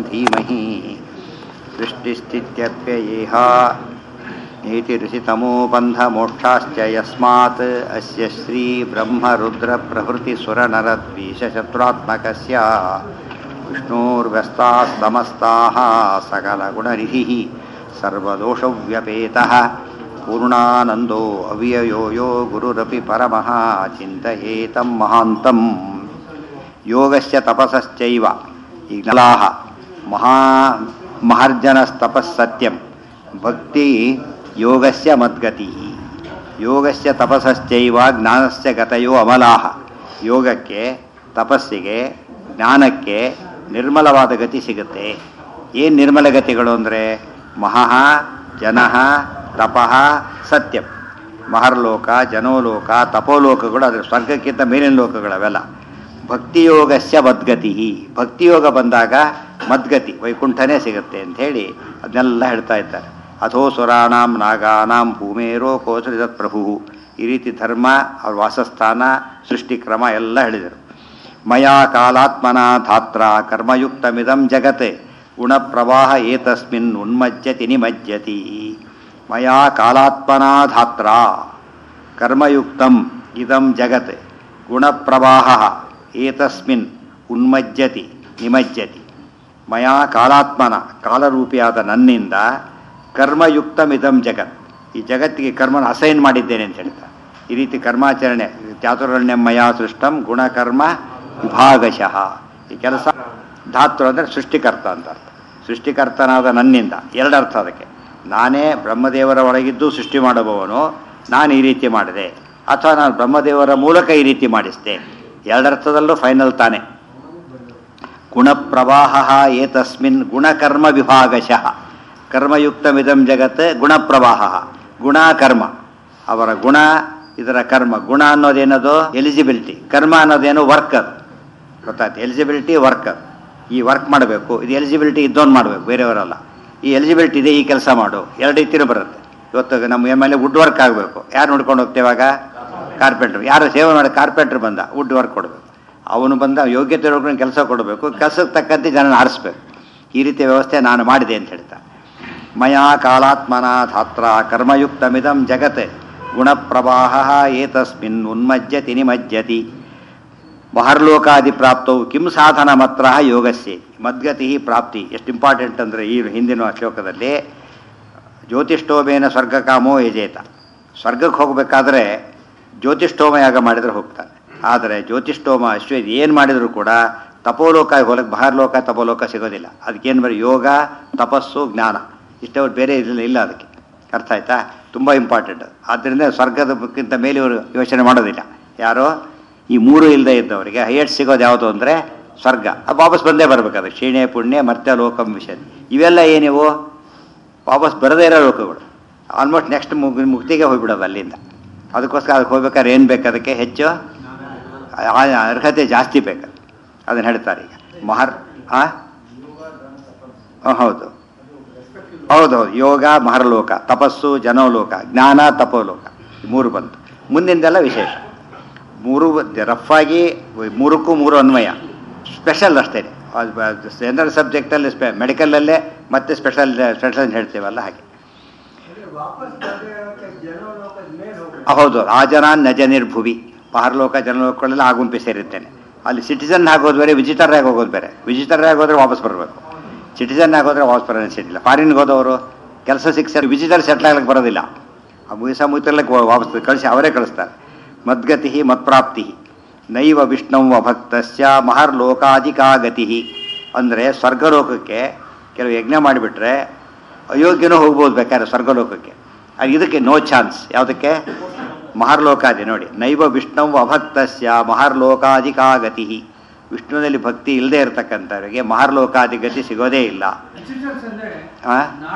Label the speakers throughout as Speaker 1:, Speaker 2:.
Speaker 1: धीमहि सृष्टिस्थित्यप्ययेह नीतिऋषितमो बन्धमोक्षाश्च यस्मात् अस्य श्रीब्रह्मरुद्रप्रभृतिसुरनरद्वीषशत्रुरात्मकस्य विष्णोर्व्यस्ताः समस्ताः सकलगुणनिधिः सर्वदोषव्यपेतः पूर्णानन्दो अव्ययो यो गुरुरपि परमः चिन्तयेतं महान्तं ಯೋಗಸ್ಯ ತಪಸ್ಸೈವ ಈಗ ನಲಾಹ ಮಹಾ ಮಹರ್ಜನಸ್ತಪಸ್ಸತ್ಯಂ ಭಕ್ತಿ ಯೋಗಸ್ಯ ಮದ್ಗತಿ ಯೋಗಸ್ಯ ತಪಸ್ಸೈವ ಜ್ಞಾನಸ್ಯ ಗತಯೋ ಅಮಲಾಹ ಯೋಗಕ್ಕೆ ತಪಸ್ಸಿಗೆ ಜ್ಞಾನಕ್ಕೆ ನಿರ್ಮಲವಾದ ಗತಿ ಸಿಗುತ್ತೆ ಏನು ನಿರ್ಮಲ ಗತಿಗಳು ಅಂದರೆ ಮಹಃ ಜನಃ ತಪಃ ಸತ್ಯಂ ಮಹರ್ಲೋಕ ಜನೋಲೋಕ ತಪೋಲೋಕಗಳು ಅದರ ಸ್ವರ್ಗಕ್ಕಿಂತ ಮೇಲಿನ ಲೋಕಗಳವೆಲ್ಲ ಭಕ್ತಿಯೋಗಸ್ಯ ಮದ್ಗತಿ ಭಕ್ತಿಯೋಗ ಬಂದಾಗ ಮದ್ಗತಿ ವೈಕುಂಠನೇ ಸಿಗುತ್ತೆ ಅಂಥೇಳಿ ಅದನ್ನೆಲ್ಲ ಹೇಳ್ತಾ ಇದ್ದಾರೆ ಅಥೋ ಸುರಾಣಾಂ ನಾಗಾನಾಂ ಭೂಮೇರೋ ಕೋಸರಿದತ್ ಪ್ರಭು ಈ ರೀತಿ ಧರ್ಮ ಅವ್ರ ವಾಸಸ್ಥಾನ ಸೃಷ್ಟಿಕ್ರಮ ಎಲ್ಲ ಹೇಳಿದರು ಮಯಾ ಕಾಲಾತ್ಮನ ಧಾತ್ರ ಕರ್ಮಯುಕ್ತಮಿದಂ ಜಗತ್ ಗುಣಪ್ರವಾಹ ಏತಸ್ಮಿನ್ ಉನ್ಮಜ್ಜತಿ ನಿಮಜ್ಜತಿ ಮಯಾ ಕಾಲಾತ್ಮನ ಧಾತ್ರ ಕರ್ಮಯುಕ್ತಂ ಇದಂ ಜಗತ್ ಗುಣಪ್ರವಾಹ ಏತಸ್ಮಿನ್ ಉನ್ಮಜ್ಜತಿ ನಿಮಜ್ಜತಿ ಮಯಾ ಕಾಲಾತ್ಮನ ಕಾಲರೂಪಿಯಾದ ನನ್ನಿಂದ ಕರ್ಮಯುಕ್ತಮಿದಂ ಜಗತ್ ಈ ಜಗತ್ತಿಗೆ ಕರ್ಮನ ಅಸೈನ್ ಮಾಡಿದ್ದೇನೆ ಅಂತ ಹೇಳ್ತಾರೆ ಈ ರೀತಿ ಕರ್ಮಾಚರಣೆ ಚಾತುರಣ್ಯ ಮಯಾ ಸೃಷ್ಟಂ ಗುಣಕರ್ಮ ವಿಭಾಗಶಃ ಈ ಕೆಲಸ ಧಾತೃ ಅಂದರೆ ಸೃಷ್ಟಿಕರ್ತ ಅಂತ ಅರ್ಥ ಸೃಷ್ಟಿಕರ್ತನಾದ ನನ್ನಿಂದ ಎರಡು ಅರ್ಥ ಅದಕ್ಕೆ ನಾನೇ ಬ್ರಹ್ಮದೇವರ ಒಳಗಿದ್ದು ಸೃಷ್ಟಿ ಮಾಡುವವನು ನಾನು ಈ ರೀತಿ ಮಾಡಿದೆ ಅಥವಾ ನಾನು ಬ್ರಹ್ಮದೇವರ ಮೂಲಕ ಈ ರೀತಿ ಮಾಡಿಸಿದೆ ಎರಡರ್ಥದಲ್ಲೂ ಫೈನಲ್ ತಾನೆ ಗುಣಪ್ರವಾಹ ಏತಸ್ಮಿನ್ ಗುಣಕರ್ಮ ವಿಭಾಗಶಃ ಕರ್ಮಯುಕ್ತಮಿದಂ ಜಗತ್ ಗುಣಪ್ರವಾಹ ಗುಣ ಕರ್ಮ ಅವರ ಗುಣ ಇದರ ಕರ್ಮ ಗುಣ ಅನ್ನೋದೇನದು ಎಲಿಜಿಬಿಲಿಟಿ ಕರ್ಮ ಅನ್ನೋದೇನು ವರ್ಕರ್ ಗೊತ್ತಾಯ್ತು ಎಲಿಜಿಬಿಲಿಟಿ ವರ್ಕರ್ ಈ ವರ್ಕ್ ಮಾಡಬೇಕು ಇದು ಎಲಿಜಿಬಿಲಿಟಿ ಇದ್ದೊಂದು ಮಾಡಬೇಕು ಬೇರೆಯವರಲ್ಲ ಈ ಎಲಿಜಿಬಿಲಿಟಿ ಇದೆ ಈ ಕೆಲಸ ಮಾಡು ಎರಡು ರೀತಿಯೂ ಬರುತ್ತೆ ಇವತ್ತು ನಮ್ಮ M L A wood work ಆಗಬೇಕು ಯಾರು ನೋಡ್ಕೊಂಡು ಹೋಗ್ತೇವಾಗ ಕಾರ್ಪೆಂಟ್ರ್ ಯಾರು ಸೇವೆ ಮಾಡಿ ಕಾರ್ಪೆಂಟ್ರ್ ಬಂದ ವುಡ್ ವರ್ಕ್ ಕೊಡಬೇಕು ಅವನು ಬಂದ ಯೋಗ್ಯತೆ ನೋಡ್ಕೊಂಡು ಕೆಲಸ ಕೊಡಬೇಕು ಕೆಲಸಕ್ಕೆ ತಕ್ಕಂತೆ ಜನ ಆರಿಸ್ಬೇಕು ಈ ರೀತಿಯ ವ್ಯವಸ್ಥೆ ನಾನು ಮಾಡಿದೆ ಅಂತ ಹೇಳ್ತಾ ಮಯಾ ಕಾಲಾತ್ಮನ ಧಾತ್ರ ಕರ್ಮಯುಕ್ತಮಿದಂ ಜಗತ್ ಗುಣಪ್ರವಾಹ ಏತಸ್ಮಿನ್ ಉನ್ಮಜ್ಜತಿ ನಿಮಜ್ಜತಿ ಮಹರ್ಲೋಕಾದಿ ಪ್ರಾಪ್ತವು ಕಿಂ ಸಾಧನ ಮಾತ್ರ ಯೋಗಸ್ಯೆ ಮದ್ಗತಿ ಪ್ರಾಪ್ತಿ ಎಷ್ಟು ಇಂಪಾರ್ಟೆಂಟ್ ಅಂದರೆ ಈ ಹಿಂದಿನ ಶ್ಲೋಕದಲ್ಲಿ ಜ್ಯೋತಿಷ್ಠೋಮೇನ ಸ್ವರ್ಗಕಾಮೋ ಯಜೇತ ಸ್ವರ್ಗಕ್ಕೆ ಹೋಗಬೇಕಾದ್ರೆ ಜ್ಯೋತಿಷ್ಠೋಮ ಯಾಗ ಮಾಡಿದರೆ ಹೋಗ್ತಾನೆ ಆದರೆ ಜ್ಯೋತಿಷ್ಠೋಮ ಅಶ್ವೇದ್ ಏನು ಮಾಡಿದರೂ ಕೂಡ ತಪೋಲೋಕ ಹೋಲಕ್ಕೆ ಮಹರ್ಲೋಕ ತಪೋಲೋಕ ಸಿಗೋದಿಲ್ಲ ಅದಕ್ಕೇನು ಬರೀ ಯೋಗ ತಪಸ್ಸು ಜ್ಞಾನ ಇಷ್ಟೇ ಬೇರೆ ಇರಲಿಲ್ಲ ಇಲ್ಲ ಅದಕ್ಕೆ ಅರ್ಥ ಆಯ್ತಾ ತುಂಬ ಇಂಪಾರ್ಟೆಂಟ್ ಆದ್ದರಿಂದ ಸ್ವರ್ಗದಕ್ಕಿಂತ ಮೇಲೆ ಇವರು ಯೋಚನೆ ಮಾಡೋದಿಲ್ಲ ಯಾರೋ ಈ ಮೂರು ಇಲ್ಲದೆ ಇದ್ದವರಿಗೆ ಹೈಯೆಸ್ಟ್ ಸಿಗೋದು ಯಾವುದು ಅಂದರೆ ಸ್ವರ್ಗ ಅದು ವಾಪಸ್ ಬಂದೇ ಬರಬೇಕಾದ್ರೆ ಕ್ಷೀಣೆ ಪುಣ್ಯ ಮರ್ತ್ಯ ಲೋಕಂ ವಿಷಯ ಇವೆಲ್ಲ ಏನಿವು ವಾಪಸ್ ಬರದೇ ಇರೋ ಲೋಕಗಳು ಆಲ್ಮೋಸ್ಟ್ ನೆಕ್ಸ್ಟ್ ಮುಗ್ ಮುಕ್ತಿಗೆ ಹೋಗ್ಬಿಡೋದು ಅಲ್ಲಿಂದ ಅದಕ್ಕೋಸ್ಕರ ಅದಕ್ಕೆ ಹೋಗ್ಬೇಕಾದ್ರೆ ಏನು ಬೇಕು ಅದಕ್ಕೆ ಹೆಚ್ಚು ಅರ್ಹತೆ ಜಾಸ್ತಿ ಬೇಕು ಅದನ್ನು ಹೇಳ್ತಾರೆ ಈಗ ಮಹರ್ ಆ ಹೌದು ಹೌದೌದು ಯೋಗ ಮಹರ್ಲೋಕ ತಪಸ್ಸು ಜನೋಲೋಕ ಜ್ಞಾನ ತಪೋಲೋಕ ಮೂರು ಬಂತು ಮುಂದಿಂದೆಲ್ಲ ವಿಶೇಷ ಮೂರು ರಫಾಗಿ ಮೂರಕ್ಕೂ ಮೂರು ಅನ್ವಯ ಸ್ಪೆಷಲ್ ಅಷ್ಟೇ ಜನರಲ್ ಸಬ್ಜೆಕ್ಟಲ್ಲಿ ಸ್ಪೆ ಮೆಡಿಕಲಲ್ಲೇ ಮತ್ತೆ ಸ್ಪೆಷಲ್ ಸ್ಪೆಷಲ್ ಹೇಳ್ತೇವಲ್ಲ ಹಾಗೆ ಹೌದು ಆ ಜನ ನಜ ನಿರ್ಭುವಿ ಮಹರ್ಲೋಕ ಜನಲೋಕಗಳೆಲ್ಲ ಆ ಗುಂಪಿ ಸೇರಿರ್ತೇನೆ ಅಲ್ಲಿ ಸಿಟಿಸನ್ ಆಗೋದು ಬೇರೆ ವಿಜಿಟರ್ ಆಗಿ ಹೋಗೋದು ಬೇರೆ ವಿಜಿಟರ್ ಆಗಿ ಹೋದ್ರೆ ವಾಪಸ್ ಬರಬೇಕು ಸಿಟಿಸನ್ ಆಗೋದ್ರೆ ವಾಪಸ್ ಬರೋ ಅನಿಸಿಟ್ಟಿಲ್ಲ ಫಾರಿನ್ಗೆ ಹೋದವರು ಕೆಲಸ ಸಿಕ್ಸ ವಿಜಿಟರ್ ಸೆಟ್ಲ್ ಆಗ್ಲಿಕ್ಕೆ ಬರೋದಿಲ್ಲ ಆ ಮುಗಿಸ ಮುಗಿತಿರ್ಲಿಕ್ಕೆ ವಾಪಸ್ ಕಳಿಸಿ ಅವರೇ ಕಳಿಸ್ತಾರೆ ಮದ್ಗತಿ ಮತ್ಪ್ರಾಪ್ತಿ ನೈವ ವಿಷ್ಣುವ ಭಕ್ತಸ್ಯ ಮಹರ್ಲೋಕಾಧಿಕಾ ಗತಿ ಅಂದರೆ ಸ್ವರ್ಗಲೋಕಕ್ಕೆ ಕೆಲವು ಯಜ್ಞ ಮಾಡಿಬಿಟ್ರೆ ಅಯೋಗ್ಯನೂ ಹೋಗ್ಬೋದು ಬೇಕಾದ್ರೆ ಸ್ವರ್ಗಲೋಕಕ್ಕೆ ಅದು ಇದಕ್ಕೆ ನೋ ಚಾನ್ಸ್ ಯಾವುದಕ್ಕೆ ಮಹರ್ಲೋಕಾದಿ ನೋಡಿ ನೈವ ವಿಷ್ಣುವ ಅಭಕ್ತಸ್ಯ ಮಹರ್ಲೋಕಾಧಿಕಾ ಗತಿ ವಿಷ್ಣುವಿನಲ್ಲಿ ಭಕ್ತಿ ಇಲ್ಲದೆ ಇರತಕ್ಕಂಥವರಿಗೆ ಮಹರ್ಲೋಕಾದಿ ಗತಿ ಸಿಗೋದೇ ಇಲ್ಲ ಆ?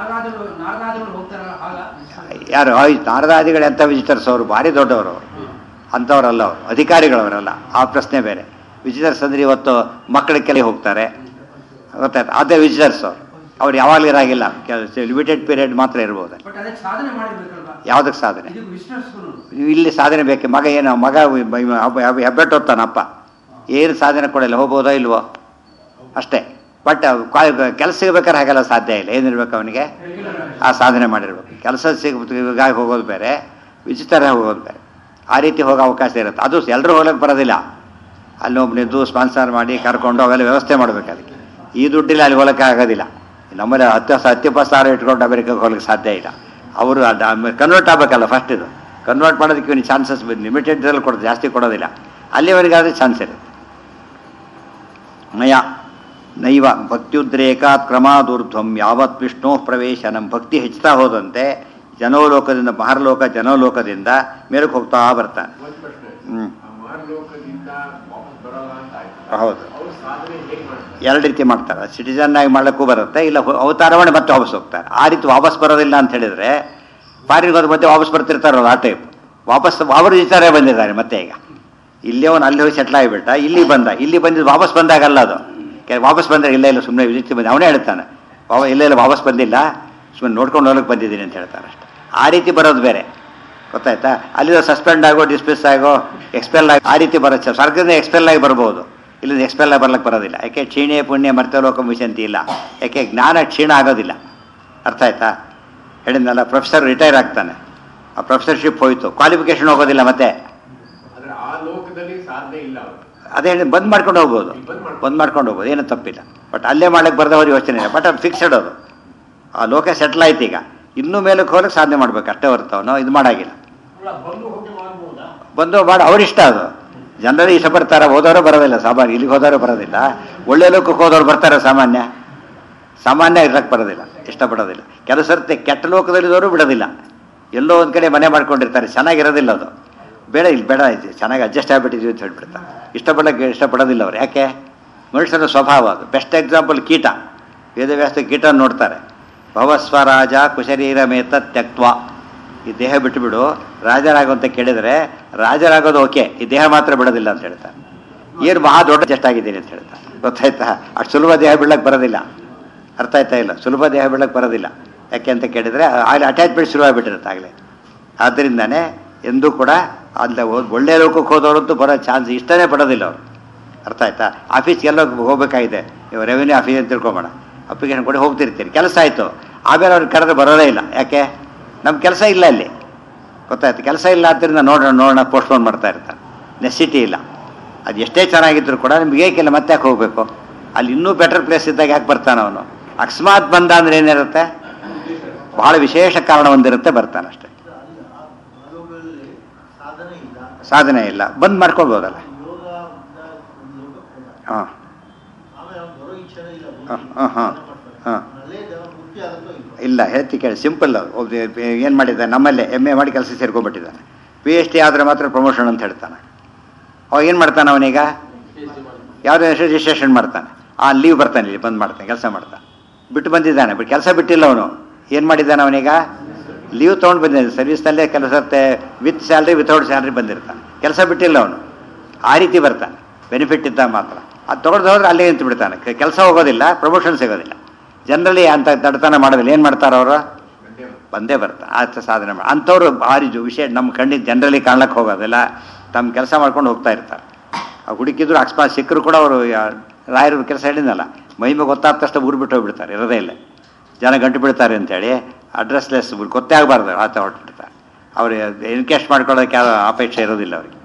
Speaker 1: ಯಾರು ಆಯ್ ನಾರದಾದಿಗಳು ಎಂಥ ವಿಜಿಟರ್ಸ್ ಅವರು ಭಾರಿ ದೊಡ್ಡವರು ಅವರು ಅಂಥವ್ರಲ್ಲ ಅವರು ಅಧಿಕಾರಿಗಳವರಲ್ಲ ಆ ಪ್ರಶ್ನೆ ಬೇರೆ ವಿಜಿಟರ್ಸ್ ಅಂದರೆ ಇವತ್ತು ಮಕ್ಕಳ ಕೆಲ ಹೋಗ್ತಾರೆ ಗೊತ್ತಾಯ್ತು ಅದೇ ವಿಜಿಟರ್ಸ್ ಅವರು ಅವ್ರು ಯಾವಾಗಲೂ ಇರಾಗಿಲ್ಲ ಲಿಮಿಟೆಡ್ ಪೀರಿಯಡ್ ಮಾತ್ರ ಇರ್ಬೋದು
Speaker 2: ಬಟ್ ಅದಕ್ಕೆ ಸಾಧನೆ ಮಾಡಿರ್ಬೇಕಲ್ವಾ
Speaker 1: ಯಾವುದಕ್ಕೆ ಸಾಧನೆ
Speaker 2: ಇದು ವಿಶ್ವಾಸಗಳು
Speaker 1: ಇಲ್ಲಿ ಸಾಧನೆ ಬೇಕೆ ಮಗ ಏನು ಮಗ ಹೆಬ್ಬೆಟ್ಟು ಹೋಗ್ತಾನಪ್ಪ ಏನು ಸಾಧನೆ ಕೊಡಲ್ಲ ಹೋಗ್ಬೋದೋ ಇಲ್ವೋ ಅಷ್ಟೇ ಬಟ್ ಕೆಲಸ ಸಿಗ್ಬೇಕಾದ್ರೆ ಹಾಗೆಲ್ಲ ಸಾಧ್ಯ ಇಲ್ಲ ಏನಿರ್ಬೇಕು ಅವನಿಗೆ ಆ ಸಾಧನೆ ಮಾಡಿರ್ಬೇಕು ಕೆಲಸ ಸಿಗ ಹೋಗೋದು ಬೇರೆ ವಿಚಿತ್ರ ಹೋಗೋದು ಬೇರೆ ಆ ರೀತಿ ಹೋಗೋ ಅವಕಾಶ ಇರುತ್ತೆ ಅದು ಎಲ್ಲರೂ ಹೋಗ್ಲಿಕ್ಕೆ ಬರೋದಿಲ್ಲ ಅಲ್ಲಿ ಒಬ್ಬನಿದ್ದು ಸ್ಪಾನ್ಸರ್ ಮಾಡಿ ಕರ್ಕೊಂಡು ಅವೆಲ್ಲ ವ್ಯವಸ್ಥೆ ಮಾಡಬೇಕು ಅದಕ್ಕೆ ಈ ದುಡ್ಡಿಲ್ಲ ಅಲ್ಲಿ ಹೋಗಕ್ಕೆ ಆಗೋದಿಲ್ಲ ನಮ್ಮಲ್ಲಿ ಹತ್ತು ಹತ್ತಿಪ್ಪತ್ತು ಸಾವಿರ ಇಟ್ಕೊಂಡು ಅಮೆರಿಕಕ್ಕೆ ಹೋಗ್ಲಿಕ್ಕೆ ಸಾಧ್ಯ ಇಲ್ಲ ಅವರು ಕನ್ವರ್ಟ್ ಆಗಬೇಕಲ್ಲ ಫಸ್ಟ್ ಇದು ಕನ್ವರ್ಟ್ ಮಾಡೋದಕ್ಕೆ ಇವನಿಗೆ ಚಾನ್ಸಸ್ ಲಿಮಿಟೆಡ್ ಇದ್ರಲ್ಲಿ ಕೊಡೋದು ಜಾಸ್ತಿ ಕೊಡೋದಿಲ್ಲ ಅಲ್ಲಿವರೆಗಾದ್ರೆ ಚಾನ್ಸ್ ಇರುತ್ತೆ ಮಯ ನೈವ ಭಕ್ತ್ಯುದ್ರೇಕಾತ್ ಕ್ರಮಾದೂರ್ಧ್ವಂ ಯಾವತ್ ವಿಷ್ಣು ಪ್ರವೇಶ ನಮ್ಮ ಭಕ್ತಿ ಹೆಚ್ಚುತ್ತಾ ಹೋದಂತೆ ಜನೋಲೋಕದಿಂದ ಮಹರ್ಲೋಕ ಜನೋಲೋಕದಿಂದ ಮೇಲಕ್ಕೆ ಹೋಗ್ತಾ ಬರ್ತಾನೆ
Speaker 3: ಒಂದ್ ಪ್ರಶ್ನೆ
Speaker 1: ಹ್ಮ್.
Speaker 3: ಆ ಮಾರ್ಲೋಕದಿಂದ ವಾಪಸ್ ಬರಲ್ಲ ಅಂತ ಆಯ್ತು
Speaker 1: ಹೌದು
Speaker 3: ಅವ್ರು ಸಾಧನೆ ಹೇಗ್ ಮಾಡ್ತಾರೆ
Speaker 1: ಎರಡು ರೀತಿ ಮಾಡ್ತಾರೆ ಸಿಟಿಸನ್ ಆಗಿ ಮಾಡಕ್ಕೂ ಬರುತ್ತೆ ಇಲ್ಲ ಹೊ- ಅವತಾರವಣೆ ಮತ್ತೆ ವಾಪಸ್ ಹೋಗ್ತಾರೆ ಆ ರೀತಿ ವಾಪಸ್ ಬರೋದಿಲ್ಲ ಅಂತ ಹೇಳಿದ್ರೆ ಫಾರಿನ್ಗೆ ಹೋದ ಮತ್ತೆ ವಾಪಸ್ ಬರ್ತಿರ್ತಾರಲ್ಲ ಆ ಟೈಪ್ ವಾಪಸ್ ಅವರು ವಿಚಾರ ಬಂದಿದ್ದಾರೆ ಮತ್ತೆ ಈಗ ಇಲ್ಲೇ ಅವನು ಅಲ್ಲಿ ಹೋಗಿ ಸೆಟ್ಲ್ ಆಗಿಬಿಟ್ಟ ಇಲ್ಲಿ ಬಂದ ಇಲ್ಲಿ ಬಂದಿದ್ದು ವಾಪಸ್ ಬಂದಾಗಲ್ಲ ಅದು ಕೆ- ವಾಪಸ್ ಬಂದರೆ ಇಲ್ಲ ಇಲ್ಲ ಸುಮ್ಮನೆ ವಿಸಿಟ್ ಬಂದ ಅವನೇ ಹೇಳ್ತಾನೆ ವಾವ ಇಲ್ಲ ಇಲ್ಲ ವಾಪಸ್ ಬಂದಿಲ್ಲ ಸುಮ್ಮನೆ ನೋಡ್ಕೊಂಡು ಹೋಗಕ್ಕೆ ಬಂದಿದ್ದೀನಿ ಅಂತ ಹೇಳ್ತಾನೆ ಅಷ್ಟೆ ಆ ರೀತಿ ಬರೋದು ಬೇರೆ ಗೊತ್ತಾಯ್ತಾ ಅಲ್ಲಿ ಸಸ್ಪೆಂಡ್ ಆಗೋ ಡಿಸ್ಮಿಸ್ ಆಗೋ ಎಕ್ಸ್ಪೆಲ್ ಆಗಿ ಆ ರೀತಿ ಬರುತ್ತೆ ಸರ್ಕಾರದಿಂದ ಎಕ್ಸ್ಪೆಲ್ ಆಗಿ ಬರ್ಬೋದು ಇಲ್ಲಿಂದ ಎಕ್ಸ್ಪೆಲ್ ಆಗಿ ಬರ್ಲಿಕ್ಕೆ ಬರೋದಿಲ್ಲ ಯಾಕೆ ಕ್ಷೀಣೆ ಪುಣ್ಯ ಮರ್ತಲೋಕ ವಿಶಂತಿ ಇಲ್ಲ ಯಾಕೆ ಜ್ಞಾನ ಕ್ಷೀಣ ಆಗೋದಿಲ್ಲ ಅರ್ಥ ಆಯ್ತಾ ಹೇಳಿದ್ನಲ್ಲ ಪ್ರೊಫೆಸರ್ ರಿಟೈರ್ ಆಗ್ತಾನೆ ಆ ಪ್ರೊಫೆಸರ್ಶಿಪ್ ಹೋಯ್ತು ಕ್ವಾಲಿಫಿಕೇಶನ್ ಹೋಗೋದಿಲ್ಲ ಮತ್ತೆ
Speaker 3: ಆದ್ರೆ ಆ ಲೋಕದಲ್ಲಿ ಸಾಧನೆ ಇಲ್ಲ ಅವ್ರು
Speaker 1: ಅದೇ ಹೇಳಿ ಬಂದ್ ಮಾಡ್ಕೊಂಡು ಹೋಗ್ಬೋದು ಬಂದ್ ಮಾಡ್ಕೊಂಡು ಹೋಗ್ಬೋದು ಏನು ತಪ್ಪಿಲ್ಲ ಬಟ್ ಅಲ್ಲೇ ಮಾಡಕ್ಕೆ ಬರ್ದವ್ರು ಯೋಚನೆ ಇಲ್ಲ ಬಟ್ ಅದು ಫಿಕ್ಸೆಡ್ ಅದು ಆ ಲೋಕ ಸೆಟ್ಲ್ ಆಯ್ತು ಈಗ ಇನ್ನೂ ಮೇಲಕ್ಕೆ ಹೋಗಕ್ಕೆ ಸಾಧನೆ ಮಾಡ್ಬೇಕು ಅಷ್ಟೇ ಹೊರತಾವ ನಾವು ಇದು ಮಾಡಾಗಿಲ್ಲ
Speaker 3: ಬಂದು ಹೋಗಿ ಮಾಡ್ಬೋದಾ
Speaker 1: ಬಂದು ಮಾಡಿ ಅವ್ರಿಷ್ಟ ಅದು ಜನರು ಇಷ್ಟಪಡ್ತಾರೆ ಹೋದವರು ಬರೋದಿಲ್ಲ ಸಾಮಾನ್ಯ ಇಲ್ಲಿಗೆ ಹೋದವರು ಬರೋದಿಲ್ಲ ಒಳ್ಳೆ ಲೋಕಕ್ಕೆ ಹೋದವ್ರು ಬರ್ತಾರೆ ಸಾಮಾನ್ಯ ಸಾಮಾನ್ಯ ಇರ್ಲಕ್ಕೆ ಬರೋದಿಲ್ಲ ಇಷ್ಟಪಡೋದಿಲ್ಲ ಕೆಲವು ಸರ್ತಿ ಕೆಟ್ಟ ಲೋಕದಲ್ಲಿದ್ದವರು ಬಿಡೋದಿಲ್ಲ ಎಲ್ಲೋ ಒಂದು ಕಡೆ ಮನೆ ಮಾಡ್ಕೊಂಡಿರ್ತಾರೆ ಚೆನ್ನಾಗಿರೋದಿಲ್ಲ ಅದು ಬೇಡ ಇಲ್ಲಿ ಬೇಡ ಇದು ಚೆನ್ನಾಗಿ ಅಡ್ಜಸ್ಟ್ ಆಗಿಬಿಟ್ಟಿದ್ವಿ ಅಂತ ಹೇಳ್ಬಿಡ್ತಾರೆ ಇಷ್ಟಪಡೋಕ್ಕೆ ಇಷ್ಟಪಡೋದಿಲ್ಲ ಅವ್ರು ಯಾಕೆ ಮನುಷ್ಯನ ಸ್ವಭಾವ ಅದು ಬೆಸ್ಟ್ ಎಕ್ಸಾಂಪಲ್ ಕೀಟ ವೇದವ್ಯಾಸ ಕೀಟ ನೋಡ್ತಾರೆ ಭವಸ್ವರಾಜ ಕುಶರೀರ ಮೇತ ತ್ಯಕ್ತ್ವ ಈ ದೇಹ ಬಿಟ್ಟುಬಿಡು ರಾಜರಾಗುವಂತ ಕೇಳಿದರೆ ರಾಜರಾಗೋದು ಓಕೆ ಈ ದೇಹ ಮಾತ್ರ ಬಿಡೋದಿಲ್ಲ ಅಂತ ಹೇಳ್ತಾರೆ ಏನು ಮಹಾ ದೊಡ್ಡ ಜಸ್ಟ್ ಆಗಿದ್ದೀನಿ ಅಂತ ಹೇಳ್ತಾರೆ ಗೊತ್ತಾಯ್ತಾ ಅಷ್ಟು ಸುಲಭ ದೇಹ ಬಿಡ್ಲಕ್ಕೆ ಬರೋದಿಲ್ಲ ಅರ್ಥ ಆಯ್ತಾ ಇಲ್ಲ ಸುಲಭ ದೇಹ ಬಿಡ್ಲಕ್ಕೆ ಬರೋದಿಲ್ಲ ಯಾಕೆ ಅಂತ ಕೇಳಿದರೆ ಅಲ್ಲಿ ಅಟ್ಯಾಚ್ಮೆಂಟ್ ಶುರುವಾಗಿಬಿಟ್ಟಿರುತ್ತೆ ಆಗಲೇ ಆದ್ದರಿಂದನೇ ಎಂದೂ ಕೂಡ ಅಲ್ಲಿ ಹೋದ್- ಒಳ್ಳೆ ಲೋಕಕ್ಕೆ ಹೋದವರಂತೂ ಬರೋ ಚಾನ್ಸ್ ಇಷ್ಟನೇ ಪಡೋದಿಲ್ಲ ಅವರು ಅರ್ಥ ಆಯ್ತಾ ಆಫೀಸ್ಗೆಲ್ಲ ಹೋಗ್ಬೇಕಾಗಿದೆ ನೀವು ರೆವಿನ್ಯೂ ಆಫೀಸ್ ಅಂತ ತಿಳ್ಕೊಬೇಡ ಅಪ್ಲಿಕೇಶನ್ ಕೊಡಿ ಹೋಗ್ತಿರ್ತೀರಿ ಕೆಲಸ ಆಯಿತು ಆಮೇಲೆ ಅವ್ರಿಗೆ ಕರೆದ್ರೆ ಬರೋದೇ ಇಲ್ಲ ಯಾಕೆ ನಮ್ಮ ಕೆಲಸ ಇಲ್ಲ ಅಲ್ಲಿ ಗೊತ್ತಾಯ್ತು ಕೆಲಸ ಇಲ್ಲ ಆದ್ದರಿಂದ ನೋಡೋಣ ನೋಡೋಣ ಪೋಸ್ಟ್ಪೋನ್ ಮಾಡ್ತಾ ಇರ್ತಾರೆ ನೆಸಿಟಿ ಇಲ್ಲ ಅದು ಎಷ್ಟೇ ಚೆನ್ನಾಗಿದ್ರು ಕೂಡ ನಿಮ್ಗೆ ಏಕಿಲ್ಲ ಮತ್ತೆ ಯಾಕೆ ಹೋಗಬೇಕು ಅಲ್ಲಿ ಇನ್ನೂ ಬೆಟರ್ ಪ್ಲೇಸ್ ಇದ್ದಾಗ ಯಾಕೆ ಬರ್ತಾನೆ ಅವನು ಅಕಸ್ಮಾತ್ ಬಂದ ಅಂದ್ರೆ ಏನಿರುತ್ತೆ ಬಹಳ ವಿಶೇಷ ಕಾರಣ ಒಂದಿರುತ್ತೆ ಬರ್ತಾನೆ ಅಷ್ಟೇ
Speaker 4: ಆಲೋಕದಲ್ಲಿ ಸಾಧನೆ ಇಲ್ಲ
Speaker 1: ಸಾಧನೆ ಇಲ್ಲ ಬಂದ್ ಮಾಡ್ಕೊಳ್ಬೋದಲ್ಲ
Speaker 4: ಯೋಗ ಒಂದು ಲೋಕಕ್ಕೆ ಹೋದ.
Speaker 1: ಹಾಂ
Speaker 4: ಆಮೇಲೆ ಅವ್ನು ಬರೋ ಇಚ್ಛೆನೇ ಇಲ್ಲ
Speaker 1: ಹಾಂ ಹಾಂ ಹಾಂ ಹಾಂ
Speaker 4: ಅಲ್ಲೇ ಜನ ಮುಕ್ತಿ ಆಗುತ್ತೋ ಇಲ್ವೋ
Speaker 1: ಇಲ್ಲ ಹೇಳ್ತಿ ಕೇಳಿ ಸಿಂಪಲ್ ಏನು ಮಾಡಿದ್ದಾನೆ ನಮ್ಮಲ್ಲೇ ಎಮ್ ಎ ಮಾಡಿ ಕೆಲಸ ಸೇರ್ಕೊಂಡ್ಬಿಟ್ಟಿದ್ದಾನೆ ಪಿ ಎಚ್ ಡಿ ಆದರೆ ಮಾತ್ರ ಪ್ರಮೋಷನ್ ಅಂತ ಹೇಳ್ತಾನೆ ಅವಾಗ ಏನು ಮಾಡ್ತಾನೆ ಅವನೀಗ ಯಾವುದೇ ರಿಜಿಸ್ಟ್ರೇಷನ್ ಮಾಡ್ತಾನೆ ಆ ಲೀವ್ ಬರ್ತಾನೆ ಇಲ್ಲಿ ಬಂದ್ ಮಾಡ್ತಾನೆ ಕೆಲಸ ಮಾಡ್ತಾನೆ ಬಿಟ್ಟು ಬಂದಿದ್ದಾನೆ ಬಟ್ ಕೆಲಸ ಬಿಟ್ಟಿಲ್ಲ ಅವನು ಏನು ಮಾಡಿದ್ದಾನೆ ಅವನೀಗ ಲೀವ್ ತೊಗೊಂಡು ಬಂದಿದ್ದಾನೆ ಸರ್ವಿಸ್ನಲ್ಲೇ ಕೆಲಸ ವಿತ್ ಸ್ಯಾಲ್ರಿ ವಿತೌಟ್ ಸ್ಯಾಲ್ರಿ ಬಂದಿರ್ತಾನೆ ಕೆಲಸ ಬಿಟ್ಟಿಲ್ಲ ಅವನು ಆ ರೀತಿ ಬರ್ತಾನೆ ಬೆನಿಫಿಟ್ ಇದ್ದಾಗ ಮಾತ್ರ ಅದು ತೊಗೊಂಡು ಹೋದ್ರೆ ಅಲ್ಲೇ ನಿಂತು ಬಿಡ್ತಾನೆ ಕೆಲಸ ಹೋಗೋದಿಲ್ಲ ಪ್ರಮೋಷನ್ ಸಿಗೋದಿಲ್ಲ ಜನರಲಿ ಅಂತ ತಡತನ ಮಾಡೋದಿಲ್ಲ ಏನು ಮಾಡ್ತಾರೆ ಅವರು ಬಂದೇ ಬರ್ತಾರೆ ಆತ ಸಾಧನೆ ಮಾಡಿ ಅಂಥವ್ರು ಭಾರಿ ಜು- ವಿಷಯ ನಮ್ಮ ಕಣ್ಣಿಗೆ ಜನರಲಿ ಕಾಣ್ಲಕ್ಕೆ ಹೋಗೋದಿಲ್ಲ ತಮ್ಮ ಕೆಲಸ ಮಾಡ್ಕೊಂಡು ಹೋಗ್ತಾ ಇರ್ತಾರೆ ಆ ಹುಡುಕಿದ್ರು ಅಕಸ್ಮಾತ್ ಸಿಕ್ಕರು ಕೂಡ ಅವರು ರಾಯರ ಕೆಲಸ ಹೇಳಿದ್ನಲ್ಲ ಮಹಿಮೆ ಗೊತ್ತಾದ ತಕ್ಷಣ ಊರು ಬಿಟ್ಟು ಹೋಗ್ಬಿಡ್ತಾರೆ ಇರೋದೇ ಇಲ್ಲ ಜನ ಗಂಟು ಬಿಡ್ತಾರೆ ಅಂತೇಳಿ ಅಡ್ರೆಸ್ಲೆಸ್ ಗೊತ್ತೇ ಆಗಬಾರ್ದು ಆತ ಹೊರಟ್ಬಿಡ್ತಾರೆ ಅವ್ರು ಎನ್ಕೇಶ್ ಮಾಡ್ಕೊಳ್ಳೋದಕ್ಕೆ ಯಾವ ಅಪೇಕ್ಷೆ ಇರೋದಿಲ್ಲ ಅವರಿಗೆ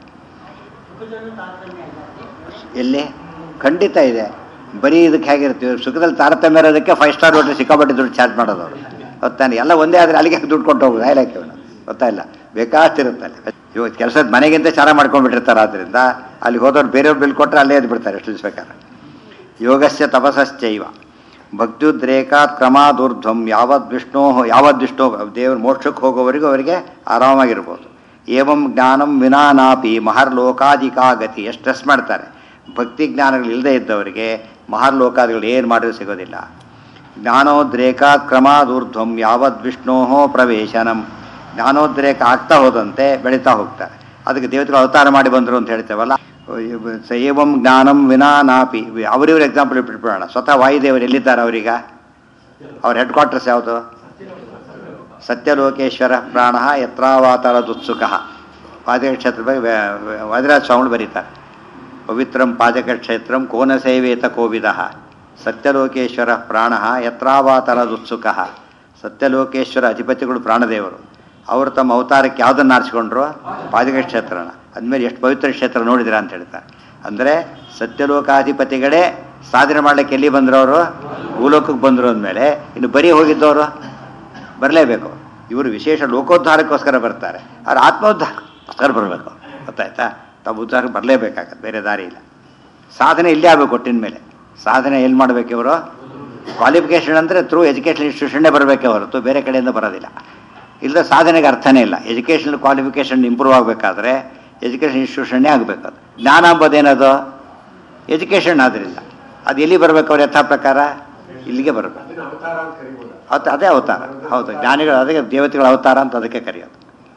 Speaker 1: ಎಲ್ಲಿ ಖಂಡಿತ ಇದೆ ಬರೀ ಇದಕ್ಕೆ ಹೇಗಿರ್ತೀವಿ ಸುಖದಲ್ಲಿ ತಾರತಮ್ಯ ಇರೋದಕ್ಕೆ ಫೈವ್ ಸ್ಟಾರ್ ಹೋಟೆಲ್ ಸಿಕ್ಕಾಪಟ್ಟೆ ದುಡ್ಡು ಚಾರ್ಜ್ ಮಾಡೋದು ಅವರು ಗೊತ್ತಾನೆ ಎಲ್ಲ ಒಂದೇ ಆದರೆ ಅಲ್ಲಿಗೆ ದುಡ್ಡು ಕೊಟ್ಟು ಹೋಗೋದು ಹೇಳಕ್ಕೆ ಅವನು ಗೊತ್ತಾಯಿಲ್ಲ ಬೇಕಾಷ್ಟಿರುತ್ತೆ ಅಲ್ಲಿ ಇವತ್ತು ಕೆಲಸದ ಮನೆಗಿಂತ ಚೆನ್ನಾಗಿ ಮಾಡ್ಕೊಂಡ್ಬಿಟ್ಟಿರ್ತಾರೆ ಆದ್ದರಿಂದ ಅಲ್ಲಿ ಹೋದವ್ರು ಬೇರೆಯವ್ರು ಬಿಲ್ ಕೊಟ್ಟರೆ ಅಲ್ಲೇ ಎದ್ದು ಬಿಡ್ತಾರೆ ಎಷ್ಟು ದಿವಸ ಬೇಕಾದ್ರೆ ಯೋಗಸ್ಯ ತಪಸ್ಸಶ್ಚೈವ ಭಕ್ತ್ಯುದ್ರೇಕಾತ್ ಕ್ರಮಾದೂರ್ಧ್ವಂ ಯಾವದ್ ವಿಷ್ಣು ಯಾವದ್ ವಿಷ್ಣು ದೇವ್ರ ಮೋಕ್ಷಕ್ಕೆ ಹೋಗೋವರೆಗೂ ಅವರಿಗೆ ಆರಾಮಾಗಿರ್ಬೋದು ಏವಂ ಜ್ಞಾನಂ ವಿನಾನಾಪಿ ಮಹರ್ಲೋಕಾಧಿಕಾ ಗತಿ ಎಷ್ಟು ಸ್ಟ್ರೆಸ್ ಮಾಡ್ತಾರೆ ಭಕ್ತಿ ಜ್ಞಾನಗಳು ಇಲ್ಲದೆ ಇದ್ದವರಿಗೆ ಮಹರ್ಲೋಕಾದಿಗಳು ಏನು ಮಾಡಿದ್ರು ಸಿಗೋದಿಲ್ಲ ಜ್ಞಾನೋದ್ರೇಕಾತ್ ಕ್ರಮಾದೂರ್ಧ್ವಂ ಯಾವದ್ ವಿಷ್ಣೋ ಪ್ರವೇಶನಂ ಜ್ಞಾನೋದ್ರೇಕ ಆಗ್ತಾ ಹೋದಂತೆ ಬೆಳೀತಾ ಹೋಗ್ತಾರೆ ಅದಕ್ಕೆ ದೇವತೆಗಳು ಅವತಾರ ಮಾಡಿ ಬಂದರು ಅಂತ ಹೇಳ್ತೇವಲ್ಲ ಸ ಏವಂ ಜ್ಞಾನಂ ವಿನಾ ನಾಪಿ ಅವರಿವ್ರ ಎಕ್ಸಾಂಪಲ್ ಇಟ್ಬಿಡೋಣ ಸ್ವತಃ ವಾಯುದೇವರು ಎಲ್ಲಿದ್ದಾರೆ ಅವರೀಗ ಅವ್ರ ಹೆಡ್ ಕ್ವಾರ್ಟರ್ಸ್ ಯಾವುದು ಸತ್ಯಲೋಕೇಶ್ವರ ಪ್ರಾಣ ಯತ್ರಾವಾತರ ದುತ್ಸುಕ ಪಾದಕ ಕ್ಷೇತ್ರ ಬಗ್ಗೆ ವಾದಿರಾಜ ಸ್ವಾಮಿಗಳು ಬರೀತಾರೆ ಪವಿತ್ರಂ ಪಾದಕ ಕ್ಷೇತ್ರಂ ಕೋನ ಸೇವೇತ ಕೋವಿದ ಸತ್ಯಲೋಕೇಶ್ವರ ಪ್ರಾಣ ಯತ್ರಾವಾತರದುತ್ಸುಕ ಸತ್ಯಲೋಕೇಶ್ವರ ಅಧಿಪತಿಗಳು ಪ್ರಾಣದೇವರು ಅವರು ತಮ್ಮ ಅವತಾರಕ್ಕೆ ಯಾವುದನ್ನು ಆರಿಸಿಕೊಂಡ್ರು ಪಾದಿಕ ಕ್ಷೇತ್ರನ ಅಂದಮೇಲೆ ಎಷ್ಟು ಪವಿತ್ರ ಕ್ಷೇತ್ರ ನೋಡಿದಿರ ಅಂತ ಹೇಳ್ತಾರೆ ಅಂದರೆ ಸತ್ಯಲೋಕಾಧಿಪತಿಗಳೇ ಸಾಧನೆ ಮಾಡಲಿಕ್ಕೆ ಎಲ್ಲಿ ಬಂದರು ಅವರು ಭೂಲೋಕಕ್ಕೆ ಬಂದರು ಅಂದಮೇಲೆ ಇನ್ನು ಬರೀ ಹೋಗಿದ್ದವರು ಬರಲೇಬೇಕು ಇವರು ವಿಶೇಷ ಲೋಕೋದ್ಧಾರಕ್ಕೋಸ್ಕರ ಬರ್ತಾರೆ ಅವ್ರು ಆತ್ಮೋದ್ಧಾರಕ್ಕೋಸ್ಕರ ಬರಬೇಕು ಗೊತ್ತಾಯ್ತಾ ತಾವು ಉದ್ಧಾರಕ್ಕೆ ಬರಲೇಬೇಕಾಗತ್ತೆ ಬೇರೆ ದಾರಿ ಇಲ್ಲ ಸಾಧನೆ ಇಲ್ಲೇ ಆಗಬೇಕು ಒಟ್ಟಿನ ಮೇಲೆ ಸಾಧನೆ ಎಲ್ಲಿ ಮಾಡಬೇಕು ಇವರು ಕ್ವಾಲಿಫಿಕೇಷನ್ ಅಂದರೆ ಥ್ರೂ ಎಜುಕೇಷನ್ ಇನ್ಸ್ಟಿಟ್ಯೂಷನ್ನೇ ಬರಬೇಕೆ ಹೊರತು ಬೇರೆ ಕಡೆಯಿಂದ ಬರೋದಿಲ್ಲ ಇಲ್ಲದ ಸಾಧನೆಗೆ ಅರ್ಥನೇ ಇಲ್ಲ ಎಜುಕೇಷನ್ ಕ್ವಾಲಿಫಿಕೇಷನ್ ಇಂಪ್ರೂವ್ ಆಗಬೇಕಾದ್ರೆ ಎಜುಕೇಷನ್ ಇನ್ಸ್ಟಿಟ್ಯೂಷನ್ನೇ ಆಗಬೇಕು ಅದು ಜ್ಞಾನ ಅಂಬೋದೇನದು ಎಜುಕೇಷನ್ ಆದ್ರಿಂದ ಅದು ಎಲ್ಲಿ ಬರಬೇಕು ಅವ್ರ ಯಥಾ ಪ್ರಕಾರ ಇಲ್ಲಿಗೆ ಬರಬೇಕು
Speaker 3: ಅದನ್ನ ಅವತಾರ ಅಂತ ಕರಿಬೋದು
Speaker 1: ಅದು ಅದೇ ಅವತಾರ ಹೌದು ಜ್ಞಾನಿಗಳು ಅದಕ್ಕೆ ದೇವತೆಗಳ ಅವತಾರ ಅಂತ ಅದಕ್ಕೆ ಕರೆಯೋದು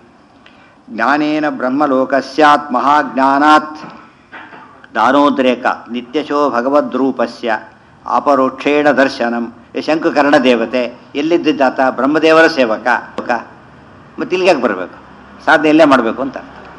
Speaker 1: ಜ್ಞಾನೇನ ಬ್ರಹ್ಮಲೋಕ ಸ್ಯಾತ್ ಮಹಾಜ್ಞಾನಾತ್ ಜ್ಞಾನೋದ್ರೇಕ ನಿತ್ಯಶೋ ಭಗವದ್ರೂಪಸ್ಯ ಅಪರೋಕ್ಷೇಣ ದರ್ಶನಂ ಈ ಶಂಕುಕರ್ಣ ದೇವತೆ ಎಲ್ಲಿದ್ದಾತ ಬ್ರಹ್ಮದೇವರ ಸೇವಕ ಮತ್ತು ಇಲ್ಲಿಗೆ ಬರಬೇಕು ಸಾಧನೆ ಎಲ್ಲೇ ಮಾಡಬೇಕು ಅಂತ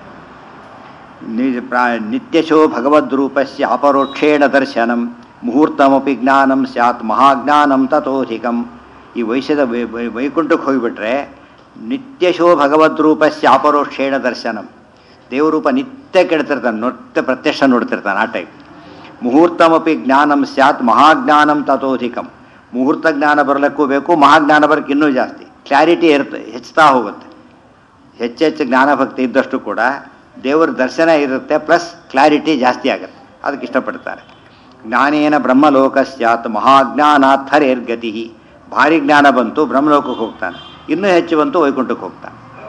Speaker 1: ನಿ- ಪ್ರಾ- ನಿತ್ಯಶೋ ಭಗವದ್ರೂಪಸ್ಯ ಅಪರೋಕ್ಷೇಣ ದರ್ಶನಂ ಮುಹೂರ್ತಮಪಿ ಜ್ಞಾನಂ ಸ್ಯಾತ್ ಮಹಾಜ್ಞಾನಂ ತಥೋಧಿಕಂ ಈ ವೈಶ್ಯದ ವೈ- ವೈ- ವೈಕುಂಠಕ್ಕೆ ಹೋಗಿಬಿಟ್ರೆ ನಿತ್ಯಶೋ ಭಗವದ್ರೂಪಸ್ಯ ಅಪರೋಕ್ಷೇಣ ದರ್ಶನಂ ದೇವರೂಪ ನಿತ್ಯ ಕೆಡ್ತಿರ್ತಾನೆ ನಿತ್ಯ ಪ್ರತ್ಯಕ್ಷ ನೋಡ್ತಿರ್ತಾನೆ ಆ ಟೈಪ್ ಮುಹೂರ್ತಮಪಿ ಜ್ಞಾನಂ ಸ್ಯಾತ್ ಮಹಾಜ್ಞಾನಂ ತಥೋಧಿಕಂ ಮುಹೂರ್ತ ಜ್ಞಾನ ಬರಲಿಕ್ಕೂ ಬೇಕು ಮಹಾಜ್ಞಾನ ಬರಕ್ಕೆ ಇನ್ನೂ ಜಾಸ್ತಿ ಕ್ಲಾರಿಟಿ ಇರುತ್ತೆ ಹೆಚ್ಚುತ್ತಾ ಹೋಗುತ್ತೆ ಹೆಚ್ಚೆಚ್ಚು ಜ್ಞಾನಭಕ್ತಿ ಇದ್ದಷ್ಟು ಕೂಡ ದೇವರ ದರ್ಶನ ಇರುತ್ತೆ ಪ್ಲಸ್ ಕ್ಲಾರಿಟಿ ಜಾಸ್ತಿ ಆಗುತ್ತೆ ಅದಕ್ಕೆ ಇಷ್ಟಪಡ್ತಾರೆ ಜ್ಞಾನೇನ ಬ್ರಹ್ಮಲೋಕ ಸ್ಯಾತ್ ಮಹಾಜ್ಞಾನಾತ್ ಹರೇರ್ಗತಿ ಭಾರಿ ಜ್ಞಾನ ಬಂತು ಬ್ರಹ್ಮಲೋಕಕ್ಕೆ ಹೋಗ್ತಾನೆ ಇನ್ನೂ ಹೆಚ್ಚು ಬಂತು ವೈಕುಂಠಕ್ಕೆ ಹೋಗ್ತಾನೆ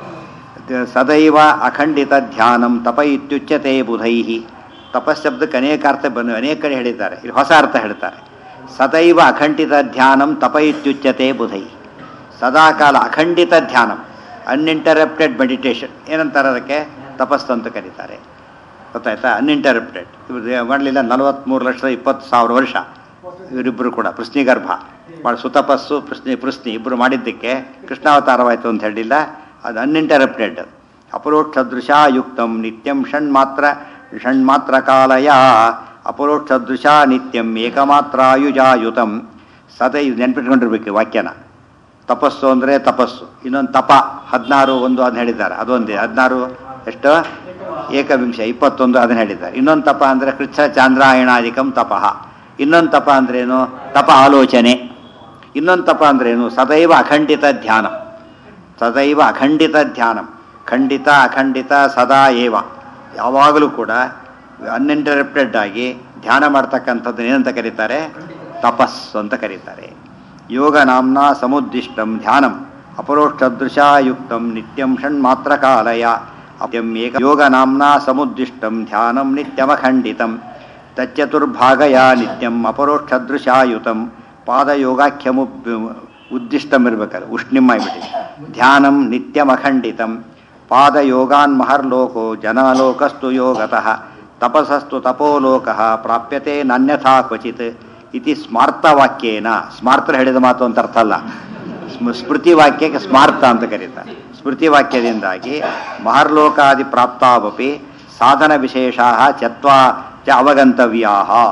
Speaker 1: ದ- ಸದೈವ ಅಖಂಡಿತ ಧ್ಯಾನಂ ತಪ ಇತ್ಯುಚ್ಯತೆ ಬುಧೈ ತಪಶಬ್ದಕ್ಕೆ ಅನೇಕ ಅರ್ಥ ಬಂದು ಅನೇಕ ಕಡೆ ಹೇಳಿದ್ದಾರೆ ಇಲ್ಲಿ ಹೊಸ ಅರ್ಥ ಹೇಳ್ತಾರೆ ಸದೈವ ಅಖಂಡಿತ ಧ್ಯಾನಂ ತಪ ಇತ್ಯುಚ್ಯತೆ ಬುಧೈ ಸದಾಕಾಲ ಅಖಂಡಿತ ಧ್ಯಾನಂ ಅನ್ಇಂಟರಪ್ಟೆಡ್ ಮೆಡಿಟೇಷನ್ ಏನಂತಾರೆ ಅದಕ್ಕೆ ತಪಸ್ಸು ಅಂತ ಕರೀತಾರೆ ಗೊತ್ತಾಯ್ತಾ ಅನ್ಇಂಟರಪ್ಟೆಡ್ ಇವ್ರು ಮಾಡಲಿಲ್ಲ ನಲವತ್ತ್ಮೂರು ಲಕ್ಷದ ಇಪ್ಪತ್ತು ಸಾವಿರ ವರ್ಷ ಇವರಿಬ್ಬರು ಕೂಡ ಪೃಶ್ನಿಗರ್ಭ ಭಾಳ ಸುತಪಸ್ಸು ಪೃಶ್ನಿ ಪೃಶ್ನಿ ಇಬ್ಬರು ಮಾಡಿದ್ದಕ್ಕೆ ಕೃಷ್ಣಾವತಾರವಾಯಿತು ಅಂತ ಹೇಳಿಲ್ಲ ಅದು ಅನ್ಇಂಟರಪ್ಟೆಡ್ ಅಪರೋಕ್ಷದೃಶಾಯುಕ್ತಂ ನಿತ್ಯಂ ಷಣ್ಮಾತ್ರ ಷಣ್ಮಾತ್ರ ಕಾಲಯ ಅಪರೋಕ್ಷದೃಶಾ ನಿತ್ಯಂ ಏಕಮಾತ್ರಾಯುಜಾಯುತಂ ಸದೈ ನೆನ್ಪಿಟ್ಕೊಂಡಿರ್ಬೇಕು ಈ ವಾಕ್ಯನ ತಪಸ್ಸು ಅಂದರೆ ತಪಸ್ಸು ಇನ್ನೊಂದು ತಪ ಹದಿನಾರು ಒಂದು ಅದನ್ನ ಹೇಳಿದ್ದಾರೆ ಅದೊಂದೇ ಹದಿನಾರು ಎಷ್ಟು ಏಕವಿಂಶ ಇಪ್ಪತ್ತೊಂದು ಅದನ್ನ ಹೇಳಿದ್ದಾರೆ ಇನ್ನೊಂದು ತಪ ಅಂದರೆ ಕೃಚ್ಛ ಚಾಂದ್ರಾಯಣಾಧಿಕಂ ತಪಃ ಇನ್ನೊಂದು ತಪ ಅಂದ್ರೇನು ತಪ ಆಲೋಚನೆ ಇನ್ನೊಂದು ತಪ ಅಂದ್ರೇನು ಸದೈವ ಅಖಂಡಿತ ಧ್ಯಾನ ಸದೈವ ಅಖಂಡಿತ ಧ್ಯಾನಂ ಖಂಡಿತ ಅಖಂಡಿತ ಸದಾ ಏವ ಯಾವಾಗಲೂ ಕೂಡ ಅನ್ಇಂಟರಪ್ಟೆಡ್ ಆಗಿ ಧ್ಯಾನ ಮಾಡ್ತಕ್ಕಂಥದ್ದು ಏನಂತ ಕರೀತಾರೆ ತಪಸ್ಸು ಅಂತ ಕರೀತಾರೆ ಯೋಗ ನಾಮ್ನ ಸಮುದ್ದಿಷ್ಟಂ ಧ್ಯಾನಂ ಅಪರೋಕ್ಷದೃಶಾಯುಕ್ತಂ ನಿತ್ಯಂ ಷಣ್ಮಾತ್ರ ಕಾಲಯ ಅತ್ಯಂ ಏಕ ಯೋಗ ನಾಮ್ನ ಸಮುದ್ದಿಷ್ಟಂ ಧ್ಯಾನಂ ನಿತ್ಯಮಖಂಡಿತಂ ತಚ್ಚತುರ್ಭಾಗಯ ನಿತ್ಯಂ ಅಪರೋಕ್ಷದೃಶಾಯುತಂ ಪಾದಯೋಗಾಖ್ಯಮು ಉದ್ದಿಷ್ಟಂ ಇರ್ಬೇಕಾದ್ರೆ ಉಷ್ಣಿಮ್ ಆಗಿಬಿಟ್ಟಿದೆ ಧ್ಯಾನಂ ನಿತ್ಯಮಖಂಡಿತಂ ಪಾದಯೋಗಾನ್ ಮಹರ್ಲೋಕೋ ಜನಲೋಕಸ್ತು ಯೋಗತಃ ತಪಸಸ್ತು ತಪೋಲೋಕಃ ಪ್ರಾಪ್ಯತೆ ನಾನ್ಯಥಾ ಕ್ವಚಿತ್ ಇತಿ ಸ್ಮಾರ್ತವಾಕ್ಯೇನ ಸ್ಮಾರ್ತರ ಹೇಳಿದ ಮಾತು ಅಂತ ಅರ್ಥ ಅಲ್ಲ ಸ್ಮ- ಸ್ಮೃತಿ ವಾಕ್ಯಕ್ಕೆ ಸ್ಮಾರ್ತ ಅಂತ ಕರೀತಾರೆ ಸ್ಮೃತಿ ವಾಕ್ಯದಿಂದಾಗಿ ಮಹರ್ಲೋಕಾದಿ ಪ್ರಾಪ್ತಾವಪಿ ಸಾಧನ ವಿಶೇಷ ಚತ್ವಾ ಚ ಅವಗಂತವ್ಯಾ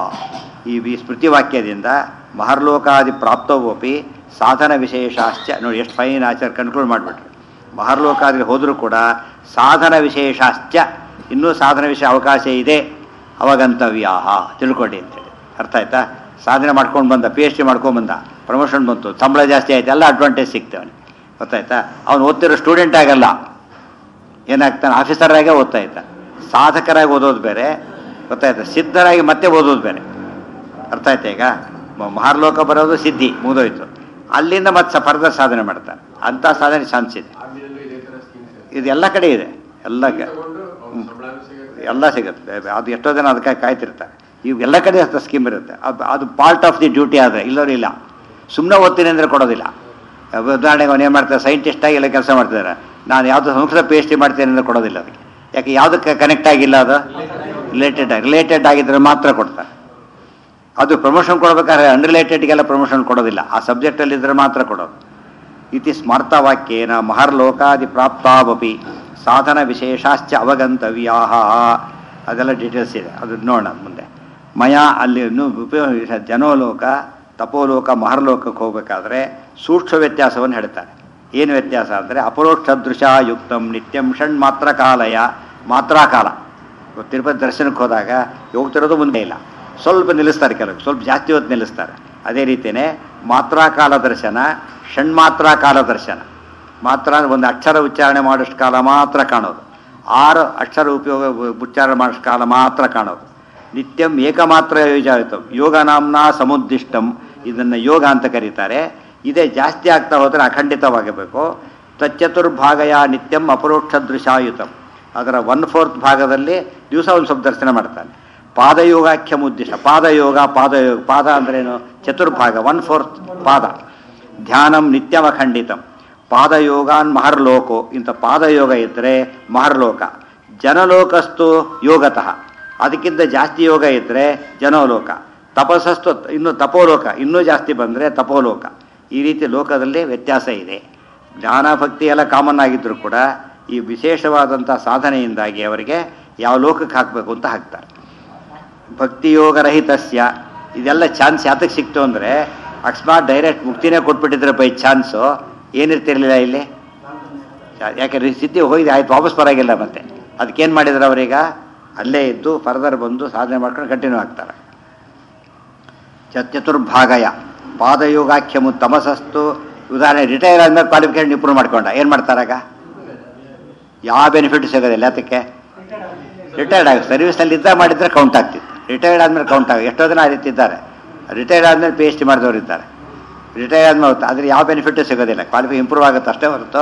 Speaker 1: ಈ ವಿ- ಸ್ಮೃತಿ ವಾಕ್ಯದಿಂದ ಮಹರ್ಲೋಕಾದಿ ಪ್ರಾಪ್ತವಪಿ ಸಾಧನ ವಿಶೇಷಾಶ್ಚ ನೋಡಿ ಎಷ್ಟು ಫೈನ್ ಆಚಾರ ಕನ್ಕ್ಲೂಡ್ ಮಾಡಿಬಿಟ್ರು ಮಹರ್ಲೋಕಾದಿಗೆ ಹೋದರೂ ಕೂಡ ಸಾಧನ ವಿಶೇಷಾಶ್ಚ ಇನ್ನೂ ಸಾಧನ ವಿಷಯ ಅವಕಾಶ ಇದೆ ಅವಗಂತವ್ಯಾ ತಿಳ್ಕೊಳ್ಳಿ ಅಂತೇಳಿ ಅರ್ಥ ಆಯ್ತಾ ಸಾಧನೆ ಮಾಡ್ಕೊಂಡು ಬಂದ ಪಿ ಎಚ್ ಡಿ ಮಾಡ್ಕೊಂಡು ಬಂದ ಪ್ರಮೋಷನ್ ಬಂತು ಸಂಬಳ ಜಾಸ್ತಿ ಆಯ್ತು ಎಲ್ಲ ಅಡ್ವಾಂಟೇಜ್ ಸಿಗ್ತವೆ ಅವನಿಗೆ ಗೊತ್ತಾಯ್ತಾ ಅವನು ಓದ್ತಿರೋ ಸ್ಟೂಡೆಂಟ್ ಆಗಲ್ಲ ಏನಾಗ್ತಾನೆ ಆಫೀಸರಾಗೆ ಓದ್ತಾ ಇದ್ದ ಸಾಧಕರಾಗಿ ಓದೋದು ಬೇರೆ ಗೊತ್ತಾಯ್ತಾ ಸಿದ್ಧರಾಗಿ ಮತ್ತೆ ಓದೋದು ಬೇರೆ ಅರ್ಥ ಆಯ್ತಾ ಈಗ ಮ- ಮಹಾರ್ಲೋಕ ಬರೋದು ಸಿದ್ಧಿ ಮುಗಿದೋಯ್ತು ಅಲ್ಲಿಂದ ಮತ್ತೆ ಫರ್ದರ್ ಸಾಧನೆ ಮಾಡ್ತಾನೆ ಅಂಥ ಸಾಧನೆ ಚಾನ್ಸ್ ಇದೆ
Speaker 3: ಆರ್ಮಿಯಲ್ಲೂ ಇದೇ ತರ ಸ್ಕೀಮ್ಸ್
Speaker 1: ಇದು ಎಲ್ಲ ಕಡೆ ಇದೆ ಎಲ್ಲ ಕ-
Speaker 3: ತಗೊಂಡು ಅವ್ರ ಸಂಬಳನೂ ಸಿಗುತ್ತೆ
Speaker 1: ಎಲ್ಲ ಸಿಗುತ್ತೆ ಅದು ಎಷ್ಟೋ ಜನ ಅದಕ್ಕೆ ಕಾಯ್ತಿರ್ತಾರೆ ಇವು ಎಲ್ಲ ಕಡೆ ಅಂತ ಸ್ಕೀಮ್ ಇರುತ್ತೆ ಅದು ಅದು ಪಾರ್ಟ್ ಆಫ್ ದಿ ಡ್ಯೂಟಿ ಆದರೆ ಇಲ್ಲವ್ರು ಇಲ್ಲ ಸುಮ್ಮನೆ ಓದ್ತೀನಿ ಅಂದರೆ ಕೊಡೋದಿಲ್ಲ ಉದಾಹರಣೆಗೆ ಅವನು ಏನು ಮಾಡ್ತಾರೆ ಸೈಂಟಿಸ್ಟಾಗಿ ಎಲ್ಲ ಕೆಲಸ ಮಾಡ್ತಿದ್ದಾರೆ ನಾನು ಯಾವುದು ಸಂಸ್ಕೃತ ಪಿ ಎಚ್ ಡಿ ಮಾಡ್ತೇನೆ ಅಂದರೆ ಕೊಡೋದಿಲ್ಲ ಅದಕ್ಕೆ ಯಾಕೆ ಯಾವುದಕ್ಕೆ ಕನೆಕ್ಟ್ ಆಗಿಲ್ಲ ಅದು ರಿಲೇಟೆಡ್ ಆಗಿ ರಿಲೇಟೆಡ್ ಆಗಿದ್ದರೆ ಮಾತ್ರ ಕೊಡ್ತಾರೆ ಅದು ಪ್ರಮೋಷನ್ ಕೊಡಬೇಕಾದ್ರೆ ಅನ್ರಿಲೇಟೆಡ್ಗೆಲ್ಲ ಪ್ರಮೋಷನ್ ಕೊಡೋದಿಲ್ಲ ಆ ಸಬ್ಜೆಕ್ಟಲ್ಲಿ ಇದ್ದರೆ ಮಾತ್ರ ಕೊಡೋದು ಇತಿ ಸ್ಮಾರ್ತವಾಕ್ಯೇನ ಮಹರ್ಲೋಕಾದಿ ಪ್ರಾಪ್ತಾವಪಿ ಸಾಧನ ವಿಶೇಷಾಶ್ಚ ಅವಗಂತವ್ಯಾ ಅದೆಲ್ಲ ಡೀಟೇಲ್ಸ್ ಇದೆ ಅದು ನೋಡೋಣ ಮುಂದೆ ಮಯ ಅಲ್ಲಿ ಇನ್ನೂ ಉಪಯೋಗ ಜನೋಲೋಕ ತಪೋಲೋಕ ಮಹರ್ಲೋಕಕ್ಕೆ ಹೋಗಬೇಕಾದ್ರೆ ಸೂಕ್ಷ್ಮ ವ್ಯತ್ಯಾಸವನ್ನು ಹೇಳ್ತಾರೆ ಏನು ವ್ಯತ್ಯಾಸ ಅಂದರೆ ಅಪರೋಕ್ಷ ದೃಶಾಯುಕ್ತಂ ನಿತ್ಯಂ ಷಣ್ ಮಾತ್ರ ಕಾಲಯ ಮಾತ್ರಾ ಕಾಲ ಇವತ್ತು ತಿರುಪತಿ ದರ್ಶನಕ್ಕೆ ಹೋದಾಗ ಹೋಗ್ತಿರೋದು ಮುಂದೆ ಇಲ್ಲ ಸ್ವಲ್ಪ ನಿಲ್ಲಿಸ್ತಾರೆ ಕೆಲವು ಸ್ವಲ್ಪ ಜಾಸ್ತಿ ಹೊತ್ತು ನಿಲ್ಲಿಸ್ತಾರೆ ಅದೇ ರೀತಿಯೇ ಮಾತ್ರಾ ಕಾಲ ದರ್ಶನ ಷಣ್ಮಾತ್ರಾ ಕಾಲ ದರ್ಶನ ಮಾತ್ರ ಅಂದ್ರೆ ಒಂದು ಅಕ್ಷರ ಉಚ್ಚಾರಣೆ ಮಾಡೋಷ್ಟು ಕಾಲ ಮಾತ್ರ ಕಾಣೋದು ಆರು ಅಕ್ಷರ ಉಪಯೋಗ ಉಚ್ಚಾರಣೆ ಮಾಡೋಷ್ಟು ಕಾಲ ಮಾತ್ರ ಕಾಣೋದು ನಿತ್ಯಂ ಏಕಮಾತ್ರ ಯೋಜಾಯಿತು ಯೋಗ ನಾಮ್ನ ಸಮುದ್ದಿಷ್ಟಂ ಇದನ್ನು ಯೋಗ ಅಂತ ಕರೀತಾರೆ ಇದೇ ಜಾಸ್ತಿ ಆಗ್ತಾ ಹೋದರೆ ಅಖಂಡಿತವಾಗಬೇಕು ತಚ್ಚತುರ್ಭಾಗಯ ನಿತ್ಯಂ ಅಪರೋಕ್ಷ ದೃಶಾಯುತಂ ಅದರ ಒನ್ ಫೋರ್ತ್ ಭಾಗದಲ್ಲಿ ದಿವಸ ಒಂದು ಸ್ವಲ್ಪ ದರ್ಶನ ಮಾಡ್ತಾನೆ ಪಾದಯೋಗಾಖ್ಯ ಮುದ್ದಿಷ್ಟ ಪಾದಯೋಗ ಪಾದಯೋಗ ಪಾದ ಅಂದ್ರೇನು ಚತುರ್ಭಾಗ ಒನ್ ಫೋರ್ತ್ ಪಾದ ಧ್ಯಾನಂ ನಿತ್ಯಮ ಖಂಡಿತಂ ಪಾದಯೋಗಾನ್ ಮಹರ್ಲೋಕೋ ಇಂಥ ಪಾದಯೋಗ ಇದ್ದರೆ ಮಹರ್ಲೋಕ ಜನಲೋಕಸ್ತು ಯೋಗತಃ ಅದಕ್ಕಿಂತ ಜಾಸ್ತಿ ಯೋಗ ಇದ್ದರೆ ಜನೋಲೋಕ ತಪಸ್ಸಸ್ತು ಇನ್ನು ತಪೋಲೋಕ ಇನ್ನೂ ಜಾಸ್ತಿ ಬಂದರೆ ತಪೋಲೋಕ ಈ ರೀತಿ ಲೋಕದಲ್ಲಿ ವ್ಯತ್ಯಾಸ ಇದೆ ಜ್ಞಾನ ಭಕ್ತಿ ಎಲ್ಲ ಕಾಮನ್ ಆಗಿದ್ದರೂ ಕೂಡ ಈ ವಿಶೇಷವಾದಂಥ ಸಾಧನೆಯಿಂದಾಗಿ ಅವರಿಗೆ ಯಾವ ಲೋಕಕ್ಕೆ ಹಾಕಬೇಕು ಅಂತ ಹಾಕ್ತಾರೆ ಭಕ್ತಿಯೋಗರಹಿತಸ್ಯ ಇದೆಲ್ಲ ಚಾನ್ಸ್ ಯಾತಕ್ಕೆ ಸಿಕ್ತು ಅಂದರೆ ಅಕಸ್ಮಾತ್ ಡೈರೆಕ್ಟ್ ಮುಕ್ತಿನೇ ಕೊಟ್ಬಿಟ್ಟಿದ್ರೆ ಬೈ ಚಾನ್ಸು ಏನಿರ್ತಿರ್ಲಿಲ್ಲ ಇಲ್ಲಿ ಯಾಕೆ ಸ್ಥಿತಿ ಹೋಗಿದೆ ಆಯ್ತು ವಾಪಸ್ ಬರಾಗಿಲ್ಲ ಮತ್ತೆ ಅದಕ್ಕೇನು ಮಾಡಿದ್ರು ಅವರೀಗ ಅಲ್ಲೇ ಇದ್ದು ಫರ್ದರ್ ಬಂದು ಸಾಧನೆ ಮಾಡ್ಕೊಂಡು ಕಂಟಿನ್ಯೂ ಆಗ್ತಾರೆ ಚ- ಚತುರ್ಭಾಗಯ ಪಾದಯೋಗಾಖ್ಯಮು ತಮಸಸ್ತು ಉದಾಹರಣೆ ರಿಟೈರ್ ಆದ್ಮೇಲೆ ಕ್ವಾಲಿಫಿಕೇಶನ್ ಇಂಪ್ರೂವ್ ಮಾಡ್ಕೊಂಡ ಏನು ಮಾಡ್ತಾರಾಗ ಯಾವ ಬೆನಿಫಿಟ್ ಸಿಗೋದಿಲ್ಲ ಅದಕ್ಕೆ ರಿಟೈರ್ಡ್ ಆಗಿ ಸರ್ವಿಸ್ನಲ್ಲಿ ಇದ್ದಾಗ ಮಾಡಿದ್ರೆ ಕೌಂಟ್ ಆಗ್ತಿತ್ತು ರಿಟೈರ್ಡ್ ಆದ್ಮೇಲೆ ಕೌಂಟ್ ಆಗ ಎಷ್ಟೋ ಜನ ಆ ರೀತಿ ಇದ್ದಾರೆ ರಿಟೈರ್ಡ್ ಆದ್ಮೇಲೆ ಪಿ ಎಚ್ ಡಿ ಮಾಡಿದವರು ಇದ್ದಾರೆ ರಿಟೈರ್ ಆದ್ಮೇಲೆ ಹೊತ್ತು ಆದರೆ ಯಾವ ಬೆನಿಫಿಟ್ಟು ಸಿಗೋದಿಲ್ಲ ಕ್ವಾಲಿಫೈ ಇಂಪ್ರೂವ್ ಆಗುತ್ತೆ ಅಷ್ಟೇ ಹೊರತು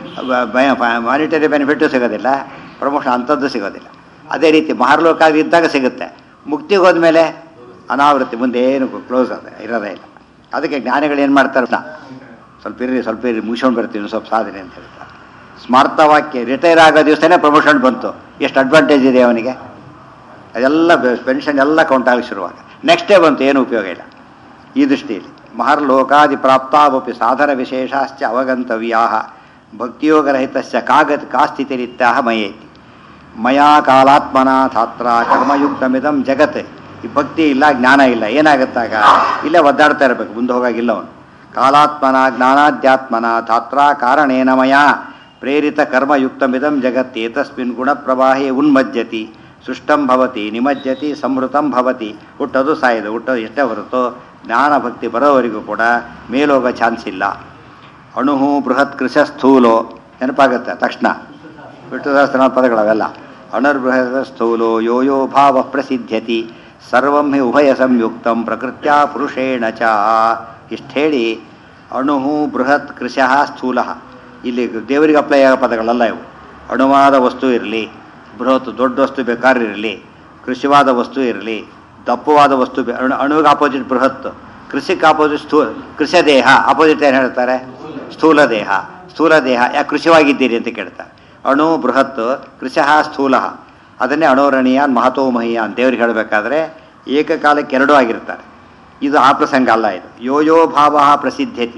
Speaker 1: ಮಾನಿಟರಿ ಬೆನಿಫಿಟ್ಟು ಸಿಗೋದಿಲ್ಲ ಪ್ರಮೋಷನ್ ಅಂಥದ್ದು ಸಿಗೋದಿಲ್ಲ ಅದೇ ರೀತಿ ಮಹಾರ್ಲೋಕ ಇದ್ದಾಗ ಸಿಗುತ್ತೆ ಮುಕ್ತಿಗೆ ಹೋದ್ಮೇಲೆ ಅನಾವೃತ್ತಿ ಮುಂದೆ ಏನು ಕ್ಲೋಸ್ ಅದ ಇರೋದೇ ಇಲ್ಲ ಅದಕ್ಕೆ ಜ್ಞಾನಿಗಳು ಏನು ಮಾಡ್ತಾರೆ ನಾ, ಸ್ವಲ್ಪ ಇರ್ರಿ ಸ್ವಲ್ಪ ಇರ್ರಿ ಮುಗಿಸ್ಕೊಂಡು ಬರ್ತೀವಿ ಸ್ವಲ್ಪ ಸಾಧನೆ ಅಂತ ಹೇಳ್ತಾರೆ ಸ್ಮಾರ್ಥ ವಾಕ್ಯ ರಿಟೈರ್ ಆಗೋ ದಿವಸನೇ ಪ್ರಮೋಷನ್ ಬಂತು ಎಷ್ಟು ಅಡ್ವಾಂಟೇಜ್ ಇದೆ ಅವನಿಗೆ ಅದೆಲ್ಲ ಪೆನ್ಷನ್ ಎಲ್ಲ ಕೌಂಟ್ ಆಗಿ ಶುರುವಾಗ ನೆಕ್ಸ್ಟ್ ಡೇ ಬಂತು ಏನು ಉಪಯೋಗ ಇಲ್ಲ ಈ ದೃಷ್ಟಿಯಲ್ಲಿ ಮಹರ್ಲೋಕಾದಿ ಪ್ರಾಪ್ತಾವಪಿ ಸಾಧನ ವಿಶೇಷಾಶ್ಚ ಅವಗಂತವ್ಯಾ ಭಕ್ತಿಯೋಗರಹಿತಸ್ಯ ಕಾಗತ್ ಕಾ ಸ್ಥಿತಿರಿತ್ಯಾ ಮಯೇತಿ ಮಯಾ ಕಾಲಾತ್ಮನ ಧಾತ್ರ ಕರ್ಮಯುಕ್ತಮಿದಂ ಜಗತ್ ಈ ಭಕ್ತಿ ಇಲ್ಲ ಜ್ಞಾನ ಇಲ್ಲ ಏನಾಗುತ್ತಾಗ ಇಲ್ಲೇ ಒದ್ದಾಡ್ತಾ ಇರಬೇಕು ಮುಂದೆ ಹೋಗಾಗಿಲ್ಲ ಅವನು ಕಾಲಾತ್ಮನ ಜ್ಞಾನಾಧ್ಯಾತ್ಮನ ಧಾತ್ರ ಕಾರಣೇನ ಮಯ ಪ್ರೇರಿತ ಕರ್ಮಯುಕ್ತಮಿದಂ ಜಗತ್ ಏತಸ್ಮಿನ್ ಗುಣಪ್ರವಾಹೇ ಉನ್ಮಜ್ಜತಿ ಸೃಷ್ಟಂ ಭವತಿ ನಿಮಜ್ಜತಿ ಸಂವೃತಂ ಭವತಿ ಹುಟ್ಟೋದು ಸಾಯೋದು ಹುಟ್ಟೋದು ಎಷ್ಟೇ ಹೊರತು ಜ್ಞಾನ ಭಕ್ತಿ ಬರೋವರೆಗೂ ಕೂಡ ಮೇಲೋಗೋ ಚಾನ್ಸ್ ಇಲ್ಲ ಅಣುಹು ಬೃಹತ್ ಕೃಶ ಸ್ಥೂಲೋ ನೆನಪಾಗುತ್ತೆ ತಕ್ಷಣ ವಿಷ್ಣು ಸಹಸ್ರನಾಮ ಪದಗಳವೆಲ್ಲ ಅಣುರ್ಬೃಹತ್ ಸ್ಥೂಲೋ ಯೋ ಯೋ ಭಾವ ಪ್ರಸಿದ್ಧ್ಯತಿ ಸರ್ವಂ ಹಿ ಉಭಯ ಸಂಯುಕ್ತಂ ಪ್ರಕೃತ್ಯ ಪುರುಷೇಣ ಚ ಇಷ್ಟು ಹೇಳಿ ಅಣುಹು ಬೃಹತ್ ಕೃಶಃ ಸ್ಥೂಲ ಇಲ್ಲಿ ದೇವರಿಗೆ ಅಪ್ಲೈ ಆಗೋ ಪದಗಳಲ್ಲ ಇವು ಅಣುವಾದ ವಸ್ತು ಇರಲಿ ಬೃಹತ್ ದೊಡ್ಡ ವಸ್ತು ಬೇಕಾದ್ರೆ ಇರಲಿ ಕೃಷಿವಾದ ವಸ್ತು ಇರಲಿ ದಪ್ಪವಾದ ವಸ್ತು ಬೆ- ಅಣು ಅಣುವಿಗೆ ಆಪೋಸಿಟ್ ಬೃಹತ್ ಕೃಷಿಗೆ ಆಪೋಸಿಟ್ ಸ್ಥೂ ಕೃಷಿ ದೇಹ ಆಪೋಸಿಟ್ ಏನು ಹೇಳ್ತಾರೆ ಸ್ಥೂಲ ದೇಹ ಸ್ಥೂಲ ದೇಹ ಯಾಕೆ ಕೃಷಿವಾಗಿದ್ದೀರಿ ಅಂತ ಕೇಳ್ತಾರೆ ಅಣು ಬೃಹತ್ ಕೃಶಃ ಸ್ಥೂಲ ಅದನ್ನೇ ಅಣೋರಣೀಯಾನ್ ಮಹತೋ ಮಹೀಯಾನ್ ದೇವ್ರಿಗೆ ಹೇಳಬೇಕಾದ್ರೆ ಏಕಕಾಲಕ್ಕೆ ಎರಡೂ ಆಗಿರ್ತಾರೆ ಇದು ಆ ಪ್ರಸಂಗ ಅಲ್ಲ ಇದು ಯೋ ಯೋ ಭಾವ ಪ್ರಸಿದ್ಧತಿ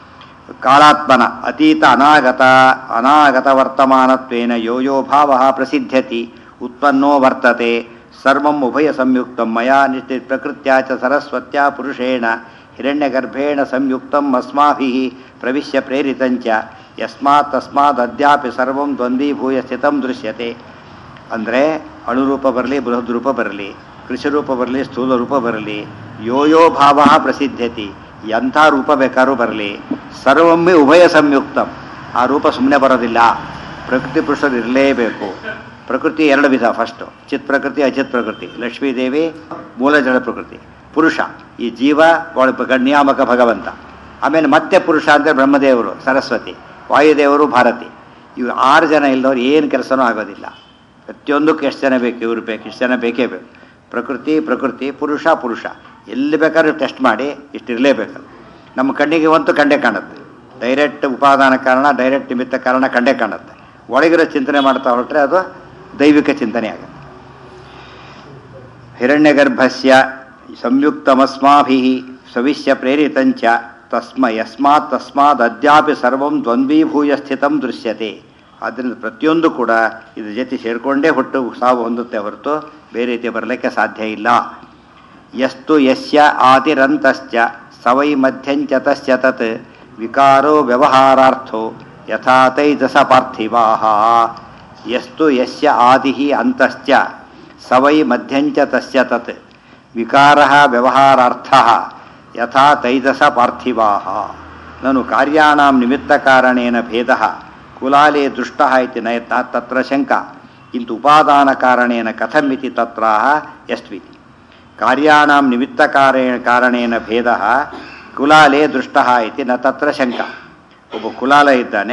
Speaker 1: ಕಾಲಾತ್ಮನ ಅತೀತ ಅನಾಗತ ಅನಾಗತ ವರ್ತಮಾನತ್ವೇನ ಯೋ ಯೋ ಭಾವ ಪ್ರಸಿದ್ಧತಿ ಉತ್ಪನ್ನೋ ವರ್ತತೆ ಸರ್ವಂ ಉಭಯ ಸಂಯುಕ್ತಂ ಮಯಾ ನಿಶ್ಚಿತ ಪ್ರಕೃತ್ಯಾ ಚ ಸರಸ್ವತ್ಯಾ ಪುರುಷೇಣ ಹಿರಣ್ಯಗರ್ಭೇಣ ಸಂಯುಕ್ತಂ ಅಸ್ಮಾಭಿಃ ಪ್ರವಿಶ್ಯ ಪ್ರೇರಿತಂಚ ಯಸ್ಮಾತ್ ತಸ್ಮಾದ್ ಅದ್ಯಾಪಿ ಸರ್ವಂ ದ್ವಂದ್ವೀಭೂಯ ಸ್ಥಿತಂ ದೃಶ್ಯತೆ ಅಂದರೆ ಅಣುರೂಪ ಬರಲಿ ಬೃಹದ್ ರೂಪ ಬರಲಿ ಕೃಷಿ ರೂಪ ಬರಲಿ ಸ್ಥೂಲ ರೂಪ ಬರಲಿ ಯೋ ಯೋ ಭಾವ ಪ್ರಸಿದ್ಧತಿ ಎಂಥ ರೂಪ ಬೇಕಾದ್ರೂ ಬರಲಿ ಸರ್ವೊಮ್ಮೆ ಉಭಯ ಸಂಯುಕ್ತಂ ಆ ರೂಪ ಸುಮ್ಮನೆ ಬರೋದಿಲ್ಲ ಪ್ರಕೃತಿ ಪುರುಷರು ಇರಲೇಬೇಕು ಪ್ರಕೃತಿ ಎರಡು ವಿಧ ಫಸ್ಟು ಚಿತ್ ಪ್ರಕೃತಿ ಅಚಿತ್ ಪ್ರಕೃತಿ ಲಕ್ಷ್ಮೀದೇವಿ ಮೂಲ ಜಡ ಪ್ರಕೃತಿ ಪುರುಷ ಈ ಜೀವ ಒಳ- ಗ- ನಿಯಾಮಕ ಭಗವಂತ ಆಮೇಲೆ ಮತ್ತೆ ಪುರುಷ ಅಂದರೆ ಬ್ರಹ್ಮದೇವರು ಸರಸ್ವತಿ ವಾಯುದೇವರು ಭಾರತಿ ಇವು ಆರು ಜನ ಇಲ್ಲದವ್ರು ಏನು ಕೆಲಸನೂ ಆಗೋದಿಲ್ಲ ಪ್ರತಿಯೊಂದಕ್ಕೂ ಎಷ್ಟು ಜನ ಬೇಕು ಇವ್ರು ಬೇಕು ಇಷ್ಟು ಜನ ಬೇಕೇ ಬೇಕು ಪ್ರಕೃತಿ ಪ್ರಕೃತಿ ಪುರುಷ ಪುರುಷ ಎಲ್ಲಿ ಬೇಕಾದ್ರೂ ಟೆಸ್ಟ್ ಮಾಡಿ ಇಷ್ಟು ಇರಲೇಬೇಕು ನಮ್ಮ ಕಣ್ಣಿಗೆ ಒಂದು ಕಂಡೇ ಕಾಣುತ್ತೆ ಡೈರೆಕ್ಟ್ ಉಪಾದಾನ ಕಾರಣ ಡೈರೆಕ್ಟ್ ನಿಮಿತ್ತ ಕಾರಣ ಕಂಡೇ ಕಾಣುತ್ತೆ ಒಳಗಿರೋ ಚಿಂತನೆ ಮಾಡ್ತಾ ಹೊರಟ್ರೆ ಅದು ದೈವಿಕ ಚಿಂತನೆ ಆಗುತ್ತೆ ಹಿರಣ್ಯಗರ್ಭಸ್ಯ ಸಂಯುಕ್ತಮಸ್ಮಾಭಿः ಸವಿಶ್ಯ ಪ್ರೇರಿತಂಚ ತಸ್ಮ ಯಸ್ಮಾತ್ ತಸ್ಮಾದ್ ಅದ್ಯಾಪಿ ಸರ್ವಂ ದ್ವಂದ್ವೀಭೂಯ ಸ್ಥಿತಂ ದೃಶ್ಯತೆ ಆದ್ದರಿಂದ ಪ್ರತಿಯೊಂದು ಕೂಡ ಇದು ಜೊತೆ ಸೇರಿಕೊಂಡೇ ಹುಟ್ಟು ಸಾವು ಹೊಂದುತ್ತೆ ಹೊರತು ಬೇರೆ ರೀತಿ ಬರಲಿಕ್ಕೆ ಸಾಧ್ಯ ಇಲ್ಲ ಯಸ್ತು ಯಸ್ಯ ಆದಿರಂತಶ್ಚ ಸವೈ ಮಧ್ಯಂಚ ತಸ್ಯ ತತ್ ವಿಕಾರೋ ವ್ಯವಹಾರಾರ್ಥೋ ಯಥಾ ತೈಜಸ ಪಾರ್ಥಿವಾಹ ಯಸ್ತು ಯಸ್ಯ ಆದಿ ಅಂತಶ್ಚ ಸವೈ ಮಧ್ಯಂಚ ತಸ್ಯ ತತ್ ವಿಕಾರ ವ್ಯವಹಾರಾರ್ಥ ಯಥಾ ತೈಜಸ ಪಾರ್ಥಿವಾಹ ನನು ಕಾರ್ಯಾಣಾಂ ನಿಮಿತ್ತಕಾರಣೇನ ಭೇದ ಕುಲಾಲೆ ದೃಷ್ಟ ಇತಿ ನಯತ್ನ ತತ್ರ ಶಂಕಾ किन्तु उपादानकारणेन कथम् इति तत्राह यस्विति कार्याणां निमित्तकारेण कारणेन भेदः ಕುಲಾಲೆ ದೃಷ್ಟ ಇತಿ ನ ತತ್ರ ಶಂಕ ಒಬ್ಬ ಕುಲಾಲ ಇದ್ದಾನೆ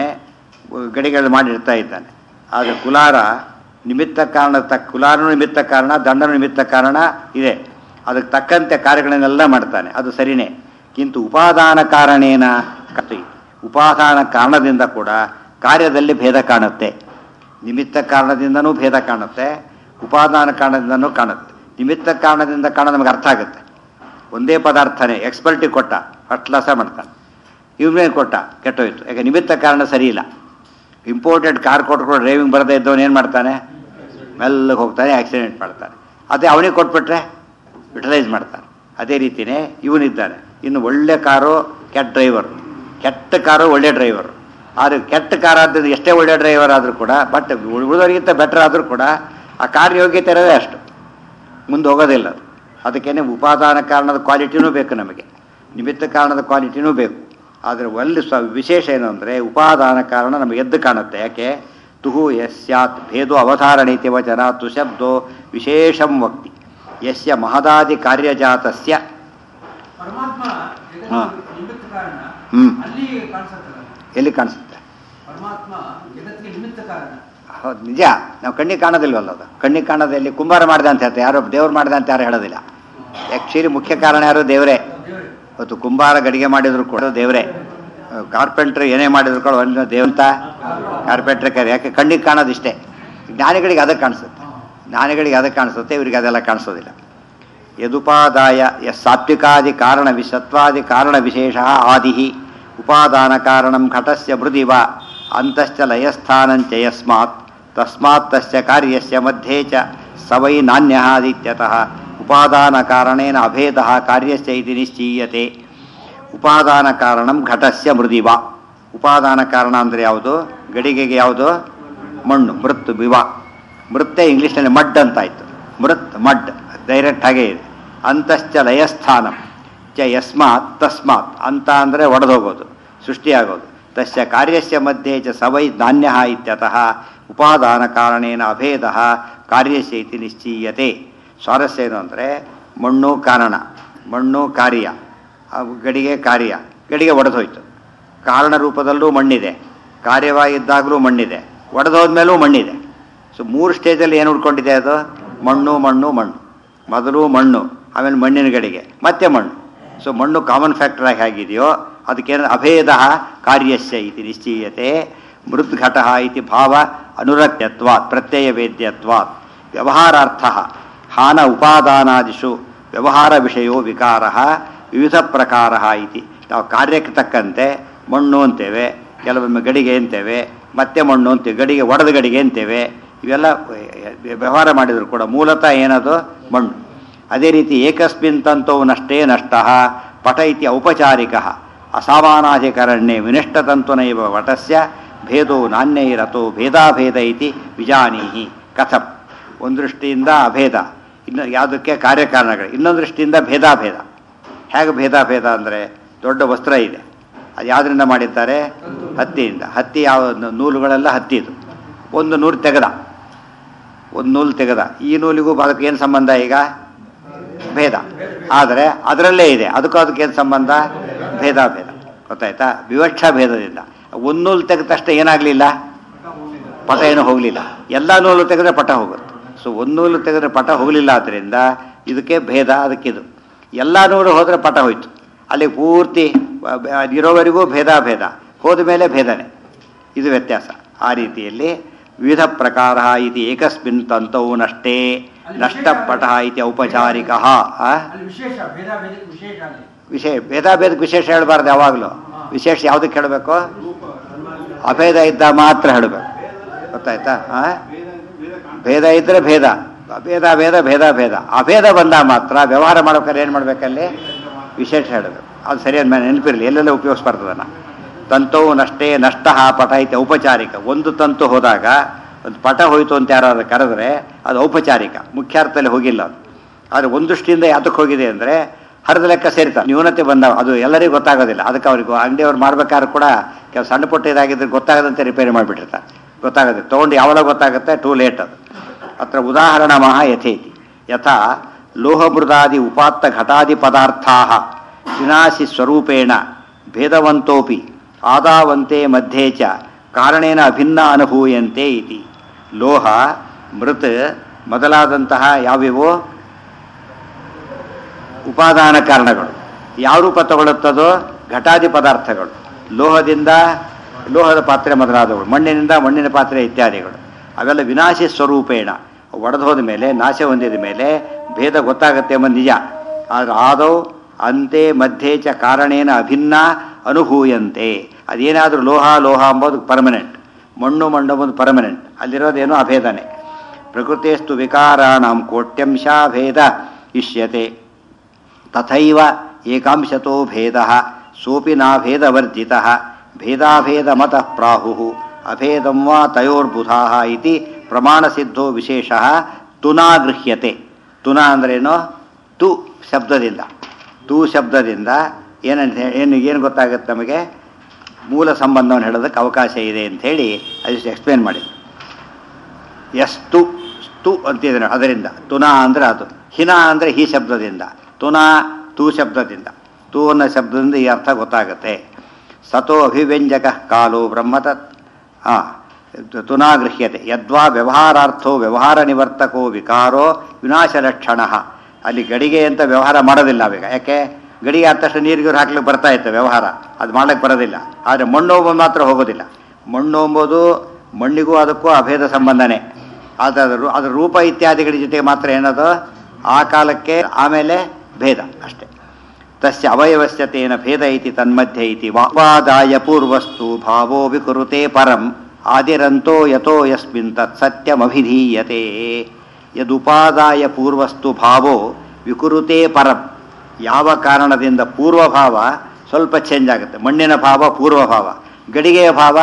Speaker 1: ಗಡಿಗಳು ಮಾಡಿರ್ತಾ ಇದ್ದಾನೆ ಆದರೆ ಕುಲಾರ ನಿಮಿತ್ತ ಕಾರಣ ತಕ್ಕ ಕುಲಾರನು ನಿಮಿತ್ತ ಕಾರಣ ದಂಡನು ನಿಮಿತ್ತ ಕಾರಣ ಇದೆ ಅದಕ್ಕೆ ತಕ್ಕಂತೆ ಕಾರ್ಯಗಳನ್ನೆಲ್ಲ ಮಾಡ್ತಾನೆ ಅದು ಸರಿನೇ ಕಿಂತು ಉಪಾದಾನ ಕಾರಣೇನ ಕತಿ ಉಪಾದಾನ ಕಾರಣದಿಂದ ಕೂಡ ಕಾರ್ಯದಲ್ಲಿ ಭೇದ ಕಾಣುತ್ತೆ ನಿಮಿತ್ತ ಕಾರಣದಿಂದನೂ ಭೇದ ಕಾಣುತ್ತೆ ಉಪಾದಾನ ಕಾರಣದಿಂದನೂ ಕಾಣುತ್ತೆ ನಿಮಿತ್ತ ಕಾರಣದಿಂದ ಕಾರಣ ನಮಗೆ ಅರ್ಥ ಆಗುತ್ತೆ ಒಂದೇ ಪದಾರ್ಥನೇ ಎಕ್ಸ್ಪರ್ಟಿಗೆ ಕೊಟ್ಟ ಫಸ್ಟ್ ಕ್ಲಾಸ ಮಾಡ್ತಾನೆ ಇವನೇ ಕೊಟ್ಟ ಕೆಟ್ಟೋಯ್ತು ಯಾಕೆ ನಿಮಿತ್ತ ಕಾರಣ ಸರಿ ಇಲ್ಲ ಇಂಪೋರ್ಟೆಡ್ ಕಾರ್ ಕೊಟ್ಕೊಂಡು ಡ್ರೈವಿಂಗ್ ಬರದೇ ಇದ್ದವನು ಏನು ಮಾಡ್ತಾನೆ ಮೆಲ್ಲಗೆ ಹೋಗ್ತಾನೆ ಆಕ್ಸಿಡೆಂಟ್ ಮಾಡ್ತಾನೆ ಅದೇ ಅವನಿಗೆ ಕೊಟ್ಬಿಟ್ರೆ ಯುಟಿಲೈಸ್ ಮಾಡ್ತಾನೆ ಅದೇ ರೀತಿಯೇ ಇವನಿದ್ದಾನೆ ಇನ್ನು ಒಳ್ಳೆ ಕಾರು ಕೆಟ್ಟ ಡ್ರೈವರ್ ಕೆಟ್ಟ ಕಾರು ಒಳ್ಳೆ ಡ್ರೈವರು ಆದರೆ ಕೆಟ್ಟ ಕಾರ್ ಆದ್ರೆ ಎಷ್ಟೇ ಒಳ್ಳೆ ಡ್ರೈವರ್ ಆದರೂ ಕೂಡ ಬಟ್ ಉಳಿದವರಿಗಿಂತ ಬೆಟರ್ ಆದರೂ ಕೂಡ ಆ ಕಾರ್ ಯೋಗ್ಯತೆ ಇರೋದೇ ಅಷ್ಟು ಮುಂದೆ ಹೋಗೋದಿಲ್ಲ ಅದು ಅದಕ್ಕೇನೆ ಉಪಾದಾನ ಕಾರಣದ ಕ್ವಾಲಿಟಿನೂ ಬೇಕು ನಮಗೆ ನಿಮಿತ್ತ ಕಾರಣದ ಕ್ವಾಲಿಟಿನೂ ಬೇಕು ಆದರೆ ಒಲ್ಲಿ ಸ್ವ ವಿಶೇಷ ಏನು ಅಂದರೆ ಉಪಾದಾನ ಕಾರಣ ನಮಗೆ ಎದ್ದು ಕಾಣುತ್ತೆ ಯಾಕೆ ತುಹು ಯಸ್ಯಾತ್ ಭೇದೋ ಅವಧಾರಣೀತಿ ವಚನ ತು ಶಬ್ದೋ ವಿಶೇಷಂ ವಕ್ತಿ ಯಸ್ಯ ಮಹದಾದಿ ಕಾರ್ಯಜಾತಸ್ಯ
Speaker 2: ಪರಮಾತ್ಮ
Speaker 1: ಹಾ.
Speaker 2: ಜಗತ್ತಿಗೆ ನಿಮಿತ್ತ ಕಾರಣ
Speaker 1: ಹ್ಮ್.
Speaker 2: ಅಲ್ಲಿ ಕಾಣಿಸುತ್ತಲ್ಲ
Speaker 1: ಎಲ್ಲಿ ಕಾಣಿಸುತ್ತೆ
Speaker 2: ಪರಮಾತ್ಮ ಜಗತ್ತಿಗೆ ನಿಮಿತ್ತ ಕಾರಣ
Speaker 1: ಹೌದು ನಿಜ ನಾವು ಕಣ್ಣಿಗೆ ಕಾಣೋದಿಲ್ವಲ್ಲ ಅದು ಕಣ್ಣಿಗೆ ಕಾಣೋದಲ್ಲಿ ಕುಂಬಾರ ಮಾಡಿದ ಅಂತ ಹೇಳ್ತಾರೆ ಯಾರೋ ದೇವ್ರು ಮಾಡಿದ ಅಂತ ಯಾರು ಹೇಳೋದಿಲ್ಲ ಆ್ಯಕ್ಚುಲಿ ಮುಖ್ಯ ಕಾರಣ ಯಾರು ದೇವರೇ
Speaker 2: ದೇವರೇ
Speaker 1: ಇವತ್ತು ಕುಂಬಾರ ಗಡಿಗೆ ಮಾಡಿದ್ರು ಕೂಡ ದೇವರೇ ಕಾರ್ಪೆಂಟ್ರ್ ಏನೇ ಮಾಡಿದ್ರು ಕೂಡ ಒಂದು ದೇವಂತ ಕಾರ್ಪೆಂಟ್ರ್ ಕರೆ ಯಾಕೆ ಕಣ್ಣಿಗೆ ಕಾಣೋದಿಷ್ಟೇ ಜ್ಞಾನಿಗಳಿಗೆ ಅದಕ್ಕೆ ಕಾಣಿಸುತ್ತೆ ಜ್ಞಾನಿಗಳಿಗೆ ಅದಕ್ಕೆ ಕಾಣಿಸುತ್ತೆ ಇವರಿಗೆ ಅದೆಲ್ಲ ಕಾಣಿಸೋದಿಲ್ಲ ಯದುಪಾದಾಯ ಯಸ್ ಸಾತ್ವಿಕಾದಿ ಕಾರಣ ವಿ ಸತ್ವಾದಿ ಕಾರಣ ವಿಶೇಷ ಆದಿ ಉಪಾದಾನ ಕಾರಣಂ ಘಟಸ್ಯ ಮೃದಿವ ಅಂತಶ್ಚ ಲಯಸ್ಥಾನಂಚ ಯಸ್ಮಾತ್ ತಸ್ಮಾತ್ ತಸ್ಯ ಕಾರ್ಯಸ್ಯ ಮಧ್ಯೆ ಚ ಸವೈ ನಾಣ್ಯಃ ಉಪಾದಾನ ಕಾರಣೇನ ಅಭೇದ ಕಾರ್ಯಸ್ಯ ಇತಿ ನಿಶ್ಚೀಯತೆ ಉಪಾದಾನ ಕಾರಣಂ ಘಟಸ್ಯ ಮೃದಿವ ಉಪಾದಾನ ಕಾರಣ ಅಂದರೆ ಯಾವುದು ಗಡಿಗೆಗೆ ಯಾವುದು ಮಣ್ಣು ಮೃತ್ ಬಿವ ಮೃತ್ತೆ ಇಂಗ್ಲೀಷ್ನಲ್ಲಿ ಮಡ್ ಅಂತಾಯ್ತು ಮೃತ್ ಮಡ್ ಡೈರೆಕ್ಟ್ ಹಾಗೆ ಇದೆ ಅಂತಶ್ಚ ಲಯಸ್ಥಾನಂ ಚ ಯಸ್ಮಾತ್ ತಸ್ಮಾತ್ ಅಂತ ಅಂದರೆ ಒಡೆದೋಗೋದು ಸೃಷ್ಟಿಯಾಗೋದು ತಸ್ಯ ಕಾರ್ಯಸ್ಯ ಮಧ್ಯೆ ಚ ಸವೈ ನಾಣ್ಯ ಇತ್ಯತಃ ಉಪಾದಾನ ಕಾರಣೇನ ಅಭೇದ ಕಾರ್ಯಸ್ಯ ಇತಿ ನಿಶ್ಚೀಯತೆ ಸ್ವಾರಸ್ಯ ಏನು ಅಂದರೆ ಮಣ್ಣು ಕಾರಣ ಮಣ್ಣು ಕಾರ್ಯ ಆ ಗಡಿಗೆ ಕಾರ್ಯ ಗಡಿಗೆ ಒಡೆದೋಯ್ತು ಕಾರಣ ರೂಪದಲ್ಲೂ ಮಣ್ಣಿದೆ ಕಾರ್ಯವಾಗಿದ್ದಾಗಲೂ ಮಣ್ಣಿದೆ ಒಡೆದೋದ್ಮೇಲೂ ಮಣ್ಣಿದೆ ಸೊ ಮೂರು ಸ್ಟೇಜಲ್ಲಿ ಏನು ಉಳ್ಕೊಂಡಿದೆ ಅದು ಮಣ್ಣು ಮಣ್ಣು ಮಣ್ಣು ಮೊದಲು ಮಣ್ಣು ಆಮೇಲೆ ಮಣ್ಣಿನ ಗಡಿಗೆ ಮತ್ತೆ ಮಣ್ಣು ಸೊ ಮಣ್ಣು ಕಾಮನ್ ಫ್ಯಾಕ್ಟರ್ ಆಗಿ ಹೇಗಿದೆಯೋ ಅದಕ್ಕೇನು ಅಭೇದ ಕಾರ್ಯಸ್ಯ ಇತಿ ನಿಶ್ಚೀಯತೆ ಮೃದ್ಘಟ ಇತಿ ಭಾವ ಅನುರಕ್ತ್ಯತ್ವಾತ್ ಪ್ರತ್ಯಯ ವೇದ್ಯತ್ವಾತ್ ವ್ಯವಹಾರಾರ್ಥ ಹಾನ ಉಪಾದಾನಾದಿಷು ವ್ಯವಹಾರ ವಿಷಯೋ ವಿಕಾರ ವಿವಿಧ ಪ್ರಕಾರ ಇತಿ ನಾವು ಕಾರ್ಯಕ್ಕೆ ತಕ್ಕಂತೆ ಮಣ್ಣು ಅಂತೇವೆ ಕೆಲವೊಮ್ಮೆ ಗಡಿಗೆ ಅಂತೇವೆ ಮತ್ತೆ ಮಣ್ಣು ಅಂತೀವಿ ಗಡಿಗೆ ಒಡೆದ ಗಡಿಗೆ ಅಂತೇವೆ ಇವೆಲ್ಲ ವ್ಯವಹಾರ ಮಾಡಿದ್ರು ಕೂಡ ಮೂಲತಃ ಏನದು ಮಣ್ಣು ಅದೇ ರೀತಿ ಏಕಸ್ಮಿನ್ ತಂತೋ ನಷ್ಟೇ ನಷ್ಟ ಪಟ ಇತಿ ಔಪಚಾರಿಕ ಅಸಾಮಾನಾಧಿಕರಣ್ಯೆ ವಿನಿಷ್ಟತಂತುನೈವ ವಟಸ್ಯ ಭೇದೋ ನಾಣ್ಯೈರಥೋ ಭೇದಾಭೇದ ಇತಿ ವಿಜಾನೀಹಿ ಕಥಂ ಒಂದು ದೃಷ್ಟಿಯಿಂದ ಅಭೇದ ಇನ್ನು ಯಾವುದಕ್ಕೆ ಕಾರ್ಯಕಾರಣಗಳು ಇನ್ನೊಂದು ದೃಷ್ಟಿಯಿಂದ ಭೇದಾಭೇದ ಹೇಗೆ ಭೇದಾಭೇದ ಅಂದರೆ ದೊಡ್ಡ ವಸ್ತ್ರ ಇದೆ ಅದು ಯಾವುದರಿಂದ ಮಾಡಿದ್ದಾರೆ ಹತ್ತಿಯಿಂದ ಹತ್ತಿ ಯಾವ ನೂಲುಗಳೆಲ್ಲ ಹತ್ತಿದು ಒಂದು ನೂಲು ತೆಗೆದ ಒಂದು ನೂಲು ತೆಗೆದ ಈ ನೂಲಿಗೂ ಅದಕ್ಕೆ ಏನು ಸಂಬಂಧ ಈಗ ಭೇದ ಆದರೆ ಅದರಲ್ಲೇ ಇದೆ ಅದಕ್ಕೂ ಅದಕ್ಕೆ ಏನು ಸಂಬಂಧ ಭೇದಾಭೇದ ಗೊತ್ತಾಯ್ತಾ ವಿವಕ್ಷಾ ಭೇದದಿಂದ ಒಂದು ನೂಲು ತೆಗೆದ ತಕ್ಷಣ ಏನಾಗಲಿಲ್ಲ ಪಟ ಏನು ಹೋಗಲಿಲ್ಲ ಎಲ್ಲ ನೂಲು ತೆಗೆದ್ರೆ ಪಟ ಹೋಗುತ್ತೆ ಸೊ ಒಂದು ನೂಲು ತೆಗೆದ್ರೆ ಪಟ ಹೋಗಲಿಲ್ಲ ಆದ್ದರಿಂದ ಇದಕ್ಕೆ ಭೇದ ಅದಕ್ಕಿದು ಎಲ್ಲ ನೂಲು ಹೋದರೆ ಪಟ ಹೋಯ್ತು ಅಲ್ಲಿ ಪೂರ್ತಿ ಬ- ಬ- ಇರೋವರೆಗೂ ಭೇದ ಭೇದ ಹೋದ ಮೇಲೆ ಭೇದನೆ ಇದು ವ್ಯತ್ಯಾಸ ಆ ರೀತಿಯಲ್ಲಿ ವಿವಿಧ ಪ್ರಕಾರ ಇತಿ ಏಕಸ್ಮಿನ್ ತಂತೌ ನಷ್ಟೇ ನಷ್ಟಪಟ ಇತಿ ಔಪಚಾರಿಕ
Speaker 2: ಅಲ್ಲಿ ವಿಶೇಷ ಭೇದ ಭೇದಕ್ಕೆ ವಿಶೇಷ ಅಲ್ಲಿ
Speaker 1: ವಿಶೇಷ ಭೇದಾಭೇದಕ್ಕೆ ವಿಶೇಷ ಹೇಳಬಾರ್ದು ಯಾವಾಗಲೂ ವಿಶೇಷ ಯಾವುದಕ್ಕೆ ಹೇಳಬೇಕು ಅಭೇದ ಇದ್ದ ಮಾತ್ರ ಹೇಳಬೇಕು ಗೊತ್ತಾಯ್ತಾ ಆ? ಭೇದ ಇದ್ದರೆ ಭೇದ ಭೇದ ಭೇದ ಭೇದ ಭೇದ ಅಭೇದ ಬಂದಾಗ ಮಾತ್ರ ವ್ಯವಹಾರ ಮಾಡ್ಬೇಕಾದ್ರೆ ಏನು ಮಾಡ್ಬೇಕಲ್ಲಿ ವಿಶೇಷ ಹೇಳೋದು ಅದು ಸರಿಯಾದ ಮೇಲೆ ನೆನಪಿರಲಿ ಎಲ್ಲೆಲ್ಲ ಉಪಯೋಗಿಸ್ಬಾರ್ದದನ್ನ ತಂತವು ನಷ್ಟೇ ನಷ್ಟ ಪಟ ಐತೆ ಔಪಚಾರಿಕ ಒಂದು ತಂತು ಹೋದಾಗ ಒಂದು ಪಟ ಹೋಯಿತು ಅಂತ ಯಾರಾದ್ರು ಕರೆದ್ರೆ ಅದು ಔಪಚಾರಿಕ ಮುಖ್ಯಾರ್ಥದಲ್ಲಿ ಹೋಗಿಲ್ಲ ಅದು ಆದರೆ ಒಂದು ದೃಷ್ಟಿಯಿಂದ ಯಾತಕ್ಕೆ ಹೋಗಿದೆ ಅಂದರೆ ಹರಿದ ಲೆಕ್ಕ ಸೇರಿತಾರೆ ನ್ಯೂನತೆ ಬಂದಾಗ ಅದು ಎಲ್ಲರಿಗೂ ಗೊತ್ತಾಗೋದಿಲ್ಲ ಅದಕ್ಕೆ ಅವ್ರಿಗೆ ಅಂಗಡಿಯವ್ರು ಮಾಡ್ಬೇಕಾದ್ರೆ ಕೂಡ ಕೆಲವು ಸಣ್ಣ ಪುಟ್ಟ ಇದಾಗಿದ್ರೆ ಗೊತ್ತಾಗದಂತೆ ರಿಪೇರಿ ಮಾಡಿಬಿಟ್ಟಿರ್ತಾರೆ ಗೊತ್ತಾಗೋದಿಲ್ಲ ತೊಗೊಂಡು ಯಾವಾಗ ಗೊತ್ತಾಗುತ್ತೆ ಟೂ ಲೇಟ್ ಅದು ಅತ್ರ ಉದಾಹರಣ ಮಹಾ ಯಥೇತಿ ಯಥಾ ಲೋಹಮೃದಾದಿ ಉಪಾತ್ತ ಘಟಾದಿ ಪದಾರ್ಥಾ ವಿನಾಶಿ ಸ್ವರೂಪೇಣ ಭೇದವಂತೋಪಿ ಆದಾವಂತೆ ಮಧ್ಯೆ ಚ ಕಾರಣೇನ ಅಭಿನ್ನ ಅನುಭೂಯಂತೆ ಇತಿ ಲೋಹ ಮೃತ್ ಮೊದಲಾದಂತಹ ಯಾವ್ಯಾವೋ ಉಪಾದಾನ ಕಾರಣಗಳು ಯಾವ ರೂಪ ತಗೊಳ್ಳುತ್ತದೋ ಘಟಾದಿ ಪದಾರ್ಥಗಳು ಲೋಹದಿಂದ ಲೋಹದ ಪಾತ್ರೆ ಮೊದಲಾದವುಗಳು ಮಣ್ಣಿನಿಂದ ಮಣ್ಣಿನ ಪಾತ್ರೆ ಇತ್ಯಾದಿಗಳು ಅವೆಲ್ಲ ವಿನಾಶಿ ಸ್ವರೂಪೇಣ ಒಡೆದು ಹೋದ ಮೇಲೆ ನಾಶ ಹೊಂದಿದ ಮೇಲೆ ಭೇದ ಗೊತ್ತಾಗುತ್ತೆ ಎಂಬ ನಿಜ ಆದರೆ ಆದೌ ಅಂತೆ ಮಧ್ಯೆ ಚ ಕಾರಣೇನ ಅಭಿನ್ನ ಅನುಭೂಯಂತೆ ಅದೇನಾದರೂ ಲೋಹ ಲೋಹ ಅಂಬೋದು ಪರ್ಮನೆಂಟ್ ಮಣ್ಣು ಮಣ್ಣು ಅಂಬೋದು ಪರ್ಮನೆಂಟ್ ಅಲ್ಲಿರೋದೇನೋ ಅಭೇದನೆ ಪ್ರಕೃತಿಸ್ತು ವಿಕಾರಾಣಂ ಕೋಟ್ಯಂಶ ಭೇದ ಇಷ್ಯತೆ ತಥೈವ ಏಕಾಂಶತೋ ಭೇದ ಸೋಪಿ ನಾಭೇದವರ್ಜಿತ ಭೇದಾಭೇದ ಮತ ಪ್ರಾಹು ಅಭೇದಂ ವಾ ತಯೋರ್ಬುಧಾ ಇತಿ ಪ್ರಮಾಣಸಿದ್ಧೋ ವಿಶೇಷ ತುನಾ ಗೃಹ್ಯತೆ ತುನಾ ಅಂದ್ರೇನು ತು ಶಬ್ದದಿಂದ ತು ಶಬ್ದದಿಂದ ಏನಂತ ಏನು ಏನು ಗೊತ್ತಾಗುತ್ತೆ ನಮಗೆ ಮೂಲ ಸಂಬಂಧವನ್ನು ಹೇಳೋದಕ್ಕೆ ಅವಕಾಶ ಇದೆ ಅಂಥೇಳಿ ಅದು ಎಕ್ಸ್ಪ್ಲೇನ್ ಮಾಡಿದ್ರು ಎಷ್ಟು ತು ಅಂತಿದೆ ನೋಡಿ, ಅದರಿಂದ ತುನಾ ಅಂದರೆ ಅದು ಹಿನ ಅಂದರೆ ಈ ಶಬ್ದದಿಂದ ತುನಾ ತು ಶಬ್ದದಿಂದ ತು ಅನ್ನೋ ಶಬ್ದದಿಂದ ಈ ಅರ್ಥ ಗೊತ್ತಾಗುತ್ತೆ ಸತೋ ಅಭಿವ್ಯಂಜಕ ಕಾಲೋ ಬ್ರಹ್ಮತತ್ ಹಾಂ ತುನಾ ಗೃಹ್ಯತೆ ಯದ್ವಾ ವ್ಯವಹಾರಾರ್ಥೋ ವ್ಯವಹಾರ ನಿವರ್ತಕೋ ವಿಕಾರೋ ವಿನಾಶಲಕ್ಷಣ ಅಲ್ಲಿ ಗಡಿಗೆ ಅಂತ ವ್ಯವಹಾರ ಮಾಡೋದಿಲ್ಲ ಅವಾಗ ಯಾಕೆ ಗಡಿಗೆ ಆದ ತಕ್ಷಣ ನೀರಿಗೆ ಹಾಕ್ಲಿಕ್ಕೆ ಬರ್ತಾ ಇತ್ತು ವ್ಯವಹಾರ ಅದು ಮಾಡ್ಲಿಕ್ಕೆ ಬರೋದಿಲ್ಲ ಆದರೆ ಮಣ್ಣು ಎಂಬುದು ಮಾತ್ರ ಹೋಗೋದಿಲ್ಲ ಮಣ್ಣು ಎಂಬುದು ಮಣ್ಣಿಗೂ ಅದಕ್ಕೂ ಅಭೇದ ಸಂಬಂಧನೇ ಆದರೆ ಅದ್ರ ಅದ್ರ ರೂಪ ಇತ್ಯಾದಿಗಳ ಜೊತೆಗೆ ಮಾತ್ರ ಏನದು ಆ ಕಾಲಕ್ಕೆ ಆಮೇಲೆ ಭೇದ ಅಷ್ಟೇ ತಸ್ಯ ಅವಯವಶ್ಯತೇನ ಭೇದ ಇತಿ ತನ್ಮಧ್ಯೆ ಇತಿ ವಾದಾಯ ಪೂರ್ವಸ್ತು ಭಾವೋ ವಿಕುರುತೆ ಪರಂ ಆದಿರಂತೋ ಯಥೋ ಯಸ್ಮಿನ್ ತತ್ ಸತ್ಯಮಭಿಧೀಯತೆ ಯದುಪಾದಾಯ ಪೂರ್ವಸ್ತು ಭಾವೋ ವಿಕುರುತೆ ಪರಂ ಯಾವ ಕಾರಣದಿಂದ ಪೂರ್ವಭಾವ ಸ್ವಲ್ಪ ಚೇಂಜ್ ಆಗುತ್ತೆ ಮಣ್ಣಿನ ಭಾವ ಪೂರ್ವಭಾವ ಗಡಿಗೆಯ ಭಾವ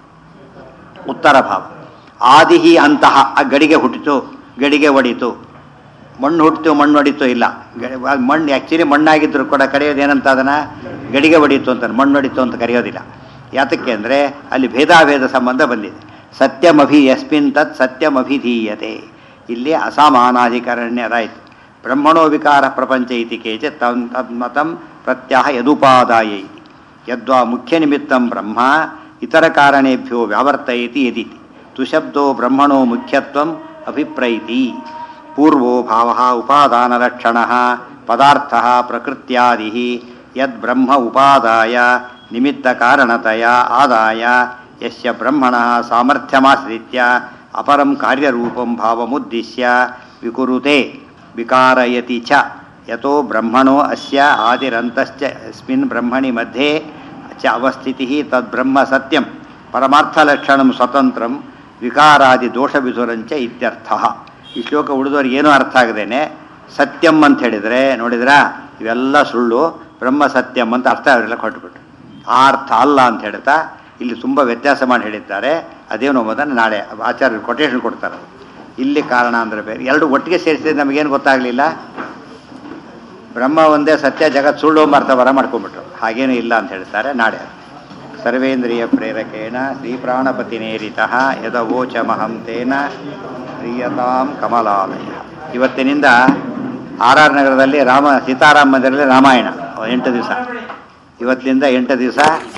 Speaker 1: ಉತ್ತರ ಭಾವ ಆದಿಹಿ ಅಂತಹ ಆ ಗಡಿಗೆ ಹುಟ್ಟಿತು ಗಡಿಗೆ ಒಡಿತು ಮಣ್ಣು ಹುಟ್ಟಿತು ಮಣ್ಣು ಹೊಡಿತು ಇಲ್ಲ ಗ- ಆ ಮಣ್ಣು ಆ್ಯಕ್ಚುಲಿ ಮಣ್ಣಾಗಿದ್ದರೂ ಕೂಡ ಕರೆಯೋದು ಏನಂತ ಅದನ್ನು ಗಡಿಗೆ ಹೊಡಿತು ಅಂತ ಮಣ್ಣು ಹೊಡಿತು ಅಂತ ಕರೆಯೋದಿಲ್ಲ ಯಾತಕ್ಕೆ ಅಂದರೆ ಅಲ್ಲಿ ಭೇದಾಭೇದ ಸಂಬಂಧ ಬಂದಿದೆ ಸತ್ಯಮಭಿ ಯಸ್ಮಿನ್ ತತ್ ಸತ್ಯಮಭಿಧೀಯತೆ ಇಲ್ಲಿ ಅಸಮಾನಾಧಿಕರಣ್ಯರಾಯಿತು ಬ್ರಹ್ಮಣೋ ವಿಕಾರ ಪ್ರಪಂಚ ಇತಿ ಕೇಚ ತನ್ ತನ್ಮತಂ ಪ್ರತ್ಯಾಹ ಯದುಪಾದಾಯ ಇತಿ ಯದ್ವಾ ಮುಖ್ಯ ನಿಮಿತ್ತಂ ಬ್ರಹ್ಮ ಇತರ ಕಾರಣೇಭ್ಯೋ ವ್ಯಾವರ್ತಯತಿ ಯದಿತಿ ತುಶಬ್ದೋ ಬ್ರಹ್ಮಣೋ ಮುಖ್ಯತ್ವಂ ಅಭಿಪ್ರೈತಿ ಪೂರ್ವೋ ಭಾವ ಉಪಾದಾನಲಕ್ಷಣ ಪದಾರ್ಥ ಪ್ರಕೃತ್ಯಾದಿ ಯದ್ ಬ್ರಹ್ಮ ಉಪಾದಾಯ ನಿಮಿತ್ತ ಕಾರಣತಯ ಆದಾಯ ಯಸ್ಯ ಬ್ರಹ್ಮಣ ಸಾಮರ್ಥ್ಯಮಾಶ್ರಿತ್ಯ ಅಪರಂ ಕಾರ್ಯರೂಪಂ ಭಾವಮುದ್ದಿಶ್ಯ ವಿಕುರುತೆ ವಿಕಾರಯತಿ ಚ ಯತೋ ಬ್ರಹ್ಮಣೋ ಅಸ್ಯ ಆದಿರಂತಶ್ಚ ಯಸ್ಮಿನ್ ಬ್ರಹ್ಮಣಿ ಮಧ್ಯೆ ಚ ಅವಸ್ಥಿತಿ ತದ್ಬ್ರಹ್ಮ ಸತ್ಯಂ ಪರಮಾರ್ಥಲಕ್ಷಣಂ ಸ್ವತಂತ್ರಂ ವಿಕಾರಾದಿ ದೋಷವಿಧುರಂಚ ಇತ್ಯರ್ಥ ಈ ಶ್ಲೋಕ ಉಳಿದವ್ರಿಗೆ ಏನೂ ಅರ್ಥ ಆಗದೇನೆ ಸತ್ಯಂ ಅಂತ ಹೇಳಿದರೆ ನೋಡಿದ್ರಾ ಇವೆಲ್ಲ ಸುಳ್ಳು ಬ್ರಹ್ಮ ಸತ್ಯಂ ಅಂತ ಅರ್ಥ ಅವರೆಲ್ಲ ಕೊಟ್ಬಿಟ್ರು ಆ ಅರ್ಥ ಅಲ್ಲ ಅಂತ ಹೇಳ್ತಾ ಇಲ್ಲಿ ತುಂಬ ವ್ಯತ್ಯಾಸ ಮಾಡಿ ಹೇಳಿದ್ದಾರೆ ಅದೇನು ಎಂಬುದನ್ನು ನಾಳೆ ಆಚಾರ್ಯರು ಕೊಟೇಶನ್ ಕೊಡ್ತಾರೆ ಇಲ್ಲಿ ಕಾರಣ ಅಂದರೆ ಬೇರೆ ಎರಡು ಒಟ್ಟಿಗೆ ಸೇರಿಸಿದ್ರೆ ನಮಗೇನು ಗೊತ್ತಾಗಲಿಲ್ಲ ಬ್ರಹ್ಮ ಒಂದೇ ಸತ್ಯ ಜಗತ್ ಸುಳ್ಳು ಎಂಬ ಅರ್ಥ ಬರ ಮಾಡ್ಕೊಂಡ್ಬಿಟ್ರು ಹಾಗೇನೂ ಇಲ್ಲ ಅಂತ ಹೇಳ್ತಾರೆ ನಾಳೆ ಸರ್ವೇಂದ್ರಿಯ ಪ್ರೇರಕೇಣ ಶ್ರೀ ಪ್ರಾಣಪತಿನೇರಿತ ಯದವೋಚಮಹಂ ತೇನ ಪ್ರಿಯತಾಂ ಕಮಲಾಲಯ ಇವತ್ತಿನಿಂದ ಆರ್ ಆರ್ ನಗರದಲ್ಲಿ ರಾಮ ಸೀತಾರಾಮ ಮಂದಿರದಲ್ಲಿ ರಾಮಾಯಣ ಎಂಟು ದಿವಸ ಇವತ್ತಿನಿಂದ ಎಂಟು ದಿವಸ